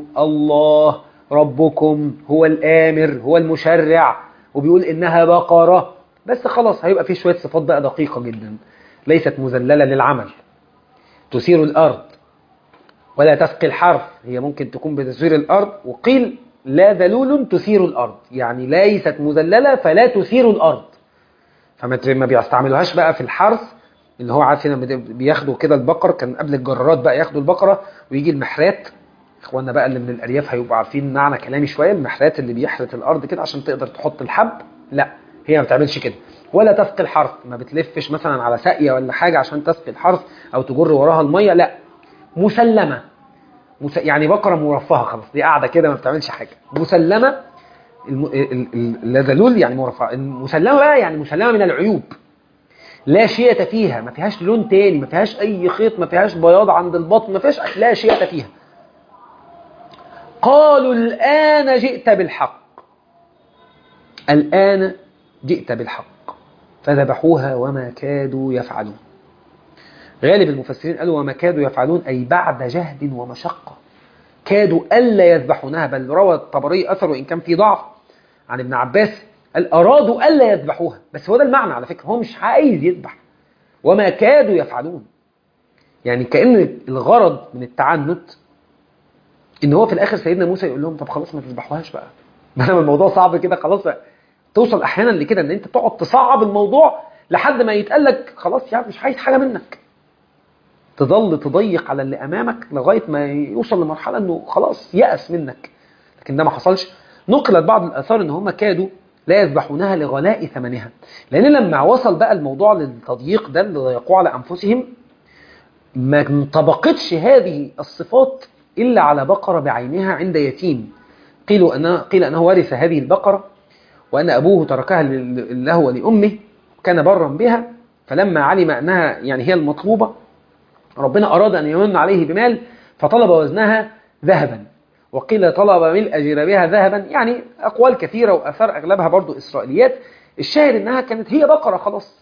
الله ربكم هو الامر هو المشرع وبيقول انها بقره بس خلاص هيبقى في شويه صفات بقى دقيقه جدا ليست مذلله للعمل تثير الارض ولا تسقي الحرث هي ممكن تكون بتثير الارض وقيل لا ذلول تثير الارض يعني ليست مذلله فلا تثير الارض فما ت- ما بيستعملوهاش بقى في الحرث اللي هو عارف هنا بد- بياخدوا كده البقر كان قبل الجرارات بقى ياخدوا البقره ويجي المحرات اخواننا بقى اللي من الارياف هيبقوا عارفين معنى كلامي شويه المحرات اللي بيحرث الارض كده عشان تقدر تحط الحب لا هي ما بتعملش كده ولا تسقي الحرث ما بتلفش مثلا على ساقيه ولا حاجه عشان تسقي الحرث او تجر وراها الميه لا مسلمه مس... يعني بقره مرفهه خلاص دي قاعده كده ما بتعملش حاجه مسلمه الم... ال- ال- اللذلول يعني مرفهه المسلمه بقى يعني مسلمه من العيوب لا شية فيها ما فيهاش لون تاني ما فيهاش اي خيط ما فيهاش بياض عند البطن ما فيهاش لا شية فيها قالوا الآن جئت بالحق الآن جئت بالحق فذبحوها وما كادوا يفعلون غالب المفسرين قالوا وما كادوا يفعلون أي بعد جهد ومشقة كادوا ألا يذبحونها بل روى الطبري أثر وإن كان في ضعف عن ابن عباس قال أرادوا ألا يذبحوها بس هو ده المعنى على فكرة هو مش عايز يذبح وما كادوا يفعلون يعني كأن الغرض من التعنت ان هو في الاخر سيدنا موسى يقول لهم طب خلاص ما تذبحوهاش بقى ما دام الموضوع صعب كده خلاص بقى توصل احيانا لكده ان انت تقعد تصعب الموضوع لحد ما يتقال لك خلاص يعني مش عايز حاجه منك تظل تضيق على اللي امامك لغايه ما يوصل لمرحله انه خلاص يأس منك لكن ده ما حصلش نقلت بعض الاثار ان هم كادوا لا يذبحونها لغلاء ثمنها لان لما وصل بقى الموضوع للتضييق ده اللي ضيقوه على انفسهم ما انطبقتش هذه الصفات إلا على بقرة بعينها عند يتيم قيل أنه, قيل أنه ورث هذه البقرة وأن أبوه تركها لل- له ولأمه كان برا بها فلما علم أنها يعني هي المطلوبة ربنا أراد أن يمن عليه بمال فطلب وزنها ذهبا وقيل طلب ملء جرابها ذهبا يعني أقوال كثيرة وأثار أغلبها برضو إسرائيليات الشاهد إنها كانت هي بقرة خلاص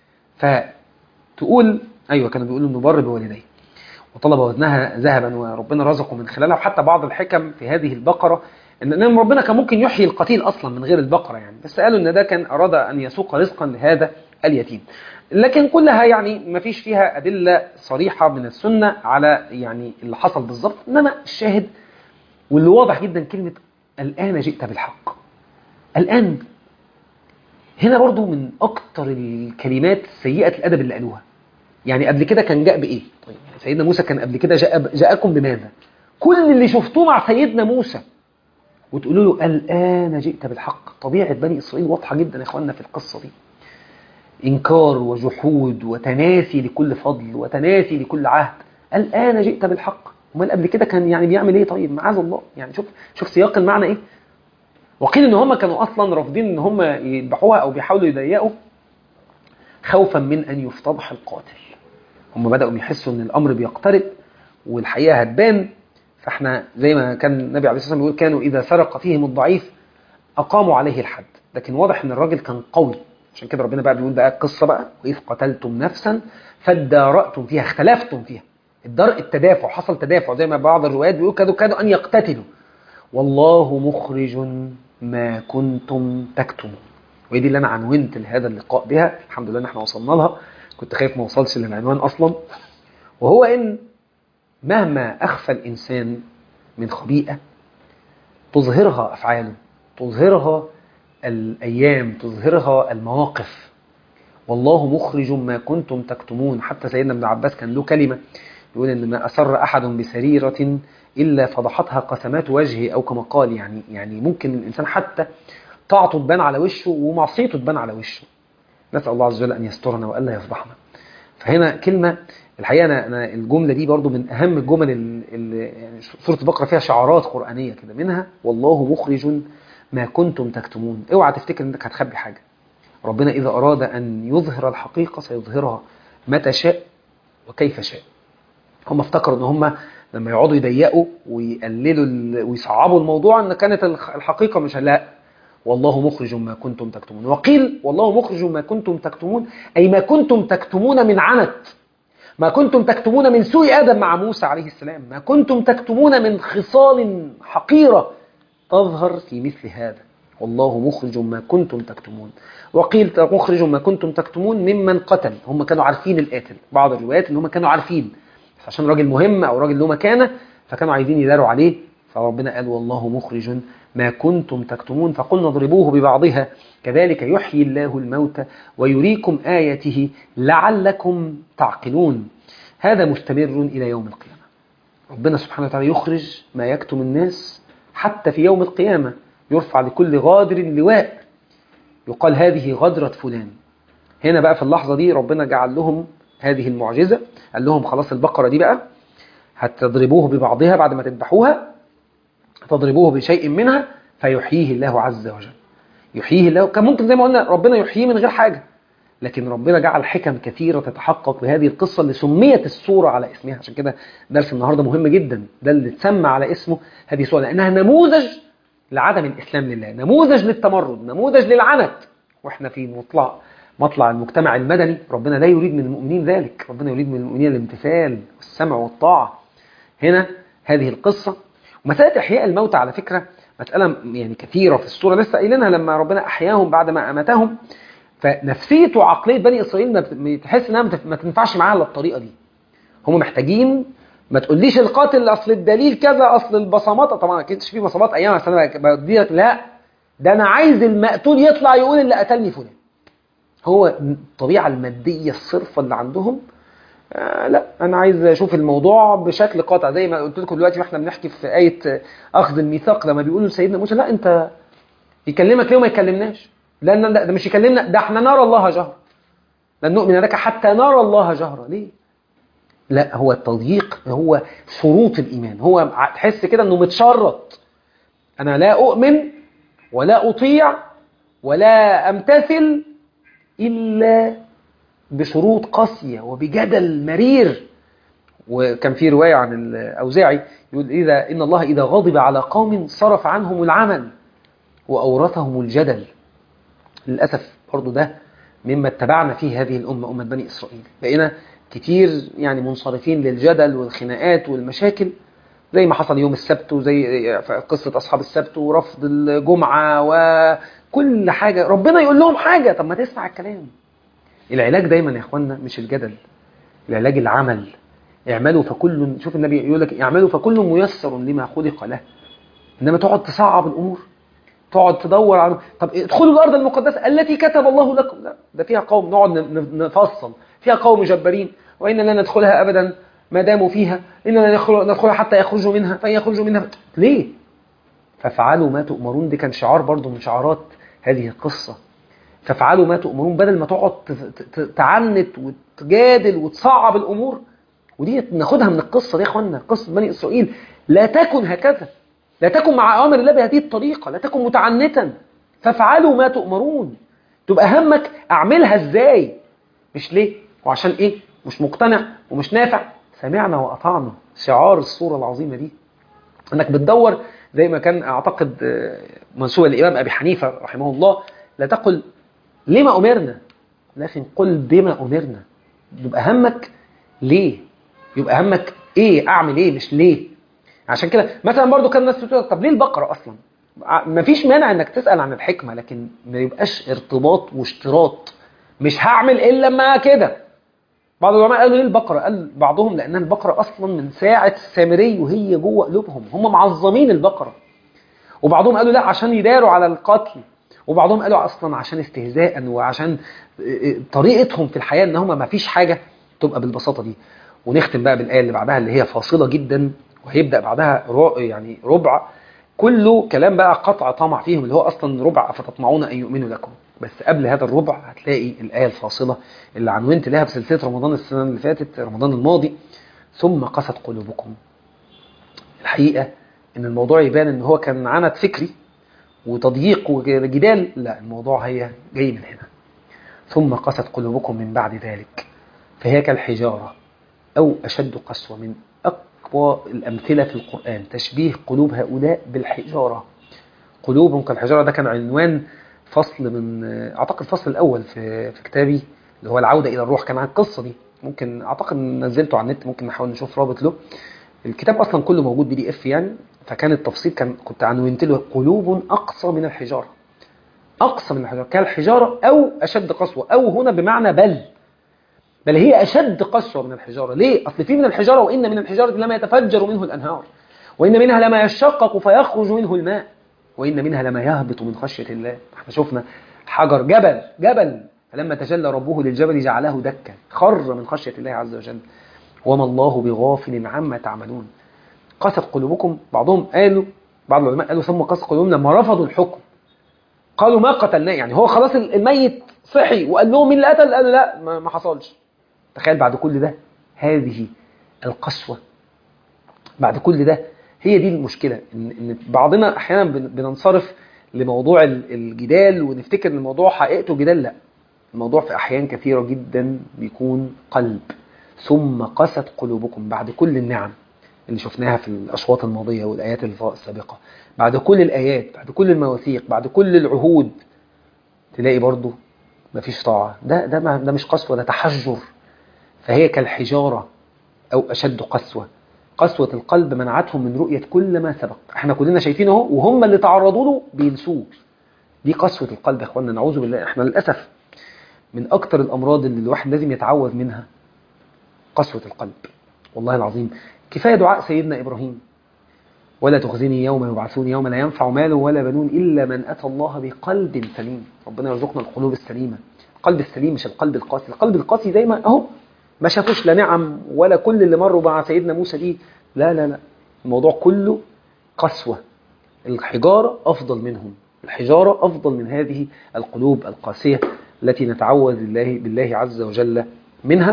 فتقول أيوة كانوا بيقولوا إنه بر بوالديه وطلب وزنها ذهبا وربنا رزقه من خلالها وحتى بعض الحكم في هذه البقرة ان ربنا كان ممكن يحيي القتيل اصلا من غير البقره يعني بس قالوا ان ده كان اراد ان يسوق رزقا لهذا اليتيم لكن كلها يعني ما فيش فيها ادله صريحه من السنه على يعني اللي حصل بالظبط انما الشاهد واللي واضح جدا كلمه الان جئت بالحق الان هنا برضو من اكتر الكلمات سيئه الادب اللي قالوها يعني قبل كده كان جاء بايه طيب سيدنا موسى كان قبل كده جاء جاءكم بماذا كل اللي شفتوه مع سيدنا موسى وتقولوا له الآن جئت بالحق طبيعة بني إسرائيل واضحة جدا يا إخواننا في القصة دي إنكار وجحود وتناسي لكل فضل وتناسي لكل عهد الآن جئت بالحق امال قبل كده كان يعني بيعمل ايه طيب معاذ الله يعني شوف شوف سياق المعنى ايه وقيل ان هم كانوا اصلا رافضين ان هم يذبحوها او بيحاولوا يضيقوا خوفا من ان يفتضح القاتل هم بداوا يحسوا ان الامر بيقترب والحقيقه هتبان فاحنا زي ما كان النبي عليه الصلاه والسلام بيقول كانوا اذا سرق فيهم الضعيف اقاموا عليه الحد لكن واضح ان الراجل كان قوي عشان كده ربنا بقى بيقول بقى القصه بقى واذ قتلتم نفسا فادارأتم فيها اختلفتم فيها الدرء التدافع حصل تدافع زي ما بعض الروايات بيقول كادوا كادوا ان يقتتلوا والله مخرج ما كنتم تكتمون ودي اللي انا عنونت لهذا اللقاء بها الحمد لله ان احنا وصلنا لها كنت خايف ما اوصلش للعنوان اصلا وهو ان مهما أخفى الإنسان من خبيئة تظهرها أفعاله تظهرها الأيام تظهرها المواقف والله مخرج ما كنتم تكتمون حتى سيدنا ابن عباس كان له كلمة يقول إن ما أسر أحد بسريرة إلا فضحتها قسمات وجهه أو كما قال يعني يعني ممكن الإنسان حتى طاعته تبان على وشه ومعصيته تبان على وشه نسأل الله عز وجل أن يسترنا وألا يفضحنا فهنا كلمة الحقيقه انا انا الجمله دي برضو من اهم الجمل اللي يعني سوره البقره فيها شعارات قرانيه كده منها والله مخرج ما كنتم تكتمون اوعى تفتكر انك هتخبي حاجه ربنا اذا اراد ان يظهر الحقيقه سيظهرها متى شاء وكيف شاء هم افتكروا ان هم لما يقعدوا يضيقوا ويقللوا ويصعبوا الموضوع ان كانت الحقيقه مش لا والله مخرج ما كنتم تكتمون وقيل والله مخرج ما كنتم تكتمون اي ما كنتم تكتمون من عنت ما كنتم تكتمون من سوء آدم مع موسى عليه السلام ما كنتم تكتمون من خصال حقيرة تظهر في مثل هذا والله مخرج ما كنتم تكتمون وقيل مخرج ما كنتم تكتمون ممن قتل هم كانوا عارفين القاتل بعض الروايات ان هم كانوا عارفين بس عشان راجل مهم او راجل له مكانه فكانوا عايزين يداروا عليه فربنا قال والله مخرج ما كنتم تكتمون فقلنا اضربوه ببعضها كذلك يحيي الله الموتى ويريكم آياته لعلكم تعقلون هذا مستمر إلى يوم القيامة ربنا سبحانه وتعالى يخرج ما يكتم الناس حتى في يوم القيامة يرفع لكل غادر لواء يقال هذه غدرة فلان هنا بقى في اللحظة دي ربنا جعل لهم هذه المعجزة قال لهم خلاص البقرة دي بقى هتضربوه ببعضها بعد ما تذبحوها تضربوه بشيء منها فيحييه الله عز وجل يحييه الله كان ممكن زي ما قلنا ربنا يحييه من غير حاجة لكن ربنا جعل حكم كثيرة تتحقق بهذه القصة اللي سميت السورة على اسمها عشان كده درس النهاردة مهم جدا ده اللي اتسمى على اسمه هذه السورة لأنها نموذج لعدم الإسلام لله نموذج للتمرد نموذج للعنت وإحنا في مطلع مطلع المجتمع المدني ربنا لا يريد من المؤمنين ذلك ربنا يريد من المؤمنين الامتثال والسمع والطاعة هنا هذه القصة ومسألة إحياء الموتى على فكرة مسألة يعني كثيرة في السورة لسه قايلينها لما ربنا أحياهم بعد ما أماتهم فنفسية وعقلية بني إسرائيل تحس إنها ما تنفعش معاها إلا الطريقة دي هم محتاجين ما تقوليش القاتل أصل الدليل كذا أصل البصمات طبعا أكيد في بصمات أيام بس أنا بدي لك لا ده أنا عايز المقتول يطلع يقول اللي قتلني فلان هو الطبيعة المادية الصرفة اللي عندهم آه لا انا عايز اشوف الموضوع بشكل قاطع زي ما قلت لكم دلوقتي واحنا بنحكي في ايه اخذ الميثاق لما بيقولوا لسيدنا موسى لا انت يكلمك ليه وما يكلمناش لان ده مش يكلمنا ده احنا نرى الله جهرا لن نؤمن لك حتى نرى الله جهرا ليه لا هو التضييق هو شروط الايمان هو تحس كده انه متشرط انا لا اؤمن ولا اطيع ولا امتثل الا بشروط قاسية وبجدل مرير وكان في رواية عن الأوزاعي يقول إذا إن الله إذا غضب على قوم صرف عنهم العمل وأورثهم الجدل للأسف برضو ده مما اتبعنا فيه هذه الأمة أمة بني إسرائيل بقينا كتير يعني منصرفين للجدل والخناقات والمشاكل زي ما حصل يوم السبت وزي قصة أصحاب السبت ورفض الجمعة وكل حاجة ربنا يقول لهم حاجة طب ما تسمع الكلام العلاج دايما يا إخوانا مش الجدل العلاج العمل اعملوا فكل شوف النبي يقول لك اعملوا فكل ميسر لما خلق له انما تقعد تصعب الامور تقعد تدور على طب ادخلوا الارض المقدسه التي كتب الله لكم لا ده فيها قوم نقعد نفصل فيها قوم جبارين وان لا ندخلها ابدا ما داموا فيها اننا ندخلها حتى يخرجوا منها فان يخرجوا منها ليه فافعلوا ما تؤمرون دي كان شعار برضو من شعارات هذه القصه فافعلوا ما تؤمرون بدل ما تقعد تعنت وتجادل وتصعب الامور ودي ناخدها من القصه دي يا اخوانا قصه بني اسرائيل لا تكن هكذا لا تكن مع اوامر الله بهذه الطريقه لا تكن متعنتا فافعلوا ما تؤمرون تبقى همك اعملها ازاي مش ليه وعشان ايه مش مقتنع ومش نافع سمعنا واطعنا شعار الصوره العظيمه دي انك بتدور زي ما كان اعتقد منسوب الامام ابي حنيفه رحمه الله لا تقل لما امرنا لكن قل بما امرنا يبقى همك ليه يبقى همك ايه اعمل ايه مش ليه عشان كده مثلا برضو كان الناس بتقول طب ليه البقره اصلا مفيش مانع انك تسال عن الحكمه لكن ما يبقاش ارتباط واشتراط مش هعمل الا لما كده بعض العلماء قالوا ليه البقره قال بعضهم لان البقره اصلا من ساعه السامري وهي جوه قلوبهم هم معظمين البقره وبعضهم قالوا لا عشان يداروا على القتل وبعضهم قالوا اصلا عشان استهزاء وعشان طريقتهم في الحياه ان هم ما فيش حاجه تبقى بالبساطه دي ونختم بقى بالآية اللي بعدها اللي هي فاصلة جدا وهيبدأ بعدها يعني ربع كله كلام بقى قطع طمع فيهم اللي هو أصلا ربع أفتطمعون أن يؤمنوا لكم بس قبل هذا الربع هتلاقي الآية الفاصلة اللي عنونت لها في سلسلة رمضان السنة اللي فاتت رمضان الماضي ثم قست قلوبكم الحقيقة إن الموضوع يبان إن هو كان عنت فكري وتضييق وجدال لا الموضوع هي جاي من هنا ثم قست قلوبكم من بعد ذلك فهي كالحجارة أو أشد قسوة من أقوى الأمثلة في القرآن تشبيه قلوب هؤلاء بالحجارة قلوبهم كالحجارة ده كان عنوان فصل من أعتقد الفصل الأول في, في كتابي اللي هو العودة إلى الروح كان عن القصة دي ممكن أعتقد نزلته على النت ممكن نحاول نشوف رابط له الكتاب أصلا كله موجود بي دي إف يعني فكان التفصيل كان كنت عنونت له قلوب أقصى من الحجارة أقصى من الحجارة كالحجارة أو أشد قسوة أو هنا بمعنى بل بل هي أشد قسوة من الحجارة ليه؟ أصل في من الحجارة وإن من الحجارة لما يتفجر منه الأنهار وإن منها لما يشقق فيخرج منه الماء وإن منها لما يهبط من خشية الله احنا شفنا حجر جبل جبل فلما تجلى ربه للجبل جعله دكا خر من خشية الله عز وجل وما الله بغافل عما تعملون قست قلوبكم بعضهم قالوا بعض العلماء قالوا ثم قست قلوبهم لما رفضوا الحكم قالوا ما قتلناه يعني هو خلاص الميت صحي وقال لهم مين اللي قتل قالوا لا ما حصلش تخيل بعد كل ده هذه القسوة بعد كل ده هي دي المشكلة إن, إن بعضنا أحيانا بننصرف لموضوع الجدال ونفتكر ان الموضوع حقيقته جدال لا الموضوع في أحيان كثيرة جدا بيكون قلب ثم قست قلوبكم بعد كل النعم اللي شفناها في الأشواط الماضية والآيات السابقة بعد كل الآيات بعد كل المواثيق بعد كل العهود تلاقي برضو مفيش طاعة ده, ده, ده مش قسوة ده تحجر فهي كالحجارة أو أشد قسوة قسوة القلب منعتهم من رؤية كل ما سبق احنا كلنا شايفينه اهو وهم اللي تعرضوا له بينسوه دي قسوة القلب يا اخوانا نعوذ بالله احنا للأسف من أكتر الأمراض اللي الواحد لازم يتعوذ منها قسوة القلب والله العظيم كفاية دعاء سيدنا إبراهيم ولا تخزني يوم يبعثون يوم لا ينفع مال ولا بنون إلا من أتى الله بقلب سليم ربنا يرزقنا القلوب السليمة القلب السليم مش القلب القاسي القلب القاسي دايما أهو ما شافوش لا نعم ولا كل اللي مروا مع سيدنا موسى دي لا لا لا الموضوع كله قسوة الحجارة أفضل منهم الحجارة أفضل من هذه القلوب القاسية التي نتعوذ بالله, بالله عز وجل منها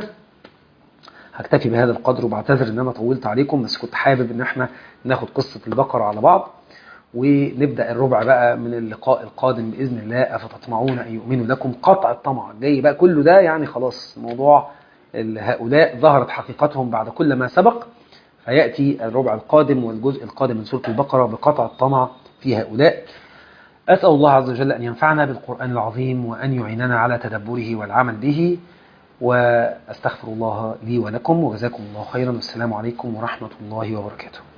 هكتفي بهذا القدر وبعتذر ان انا طولت عليكم بس كنت حابب ان احنا ناخد قصة البقرة على بعض ونبدأ الربع بقى من اللقاء القادم بإذن الله أفتطمعون أن يؤمنوا لكم قطع الطمع جاي بقى كله ده يعني خلاص الموضوع هؤلاء ظهرت حقيقتهم بعد كل ما سبق فيأتي الربع القادم والجزء القادم من سورة البقرة بقطع الطمع في هؤلاء أسأل الله عز وجل أن ينفعنا بالقرآن العظيم وأن يعيننا على تدبره والعمل به وأستغفر الله لي ولكم وجزاكم الله خيرا والسلام عليكم ورحمة الله وبركاته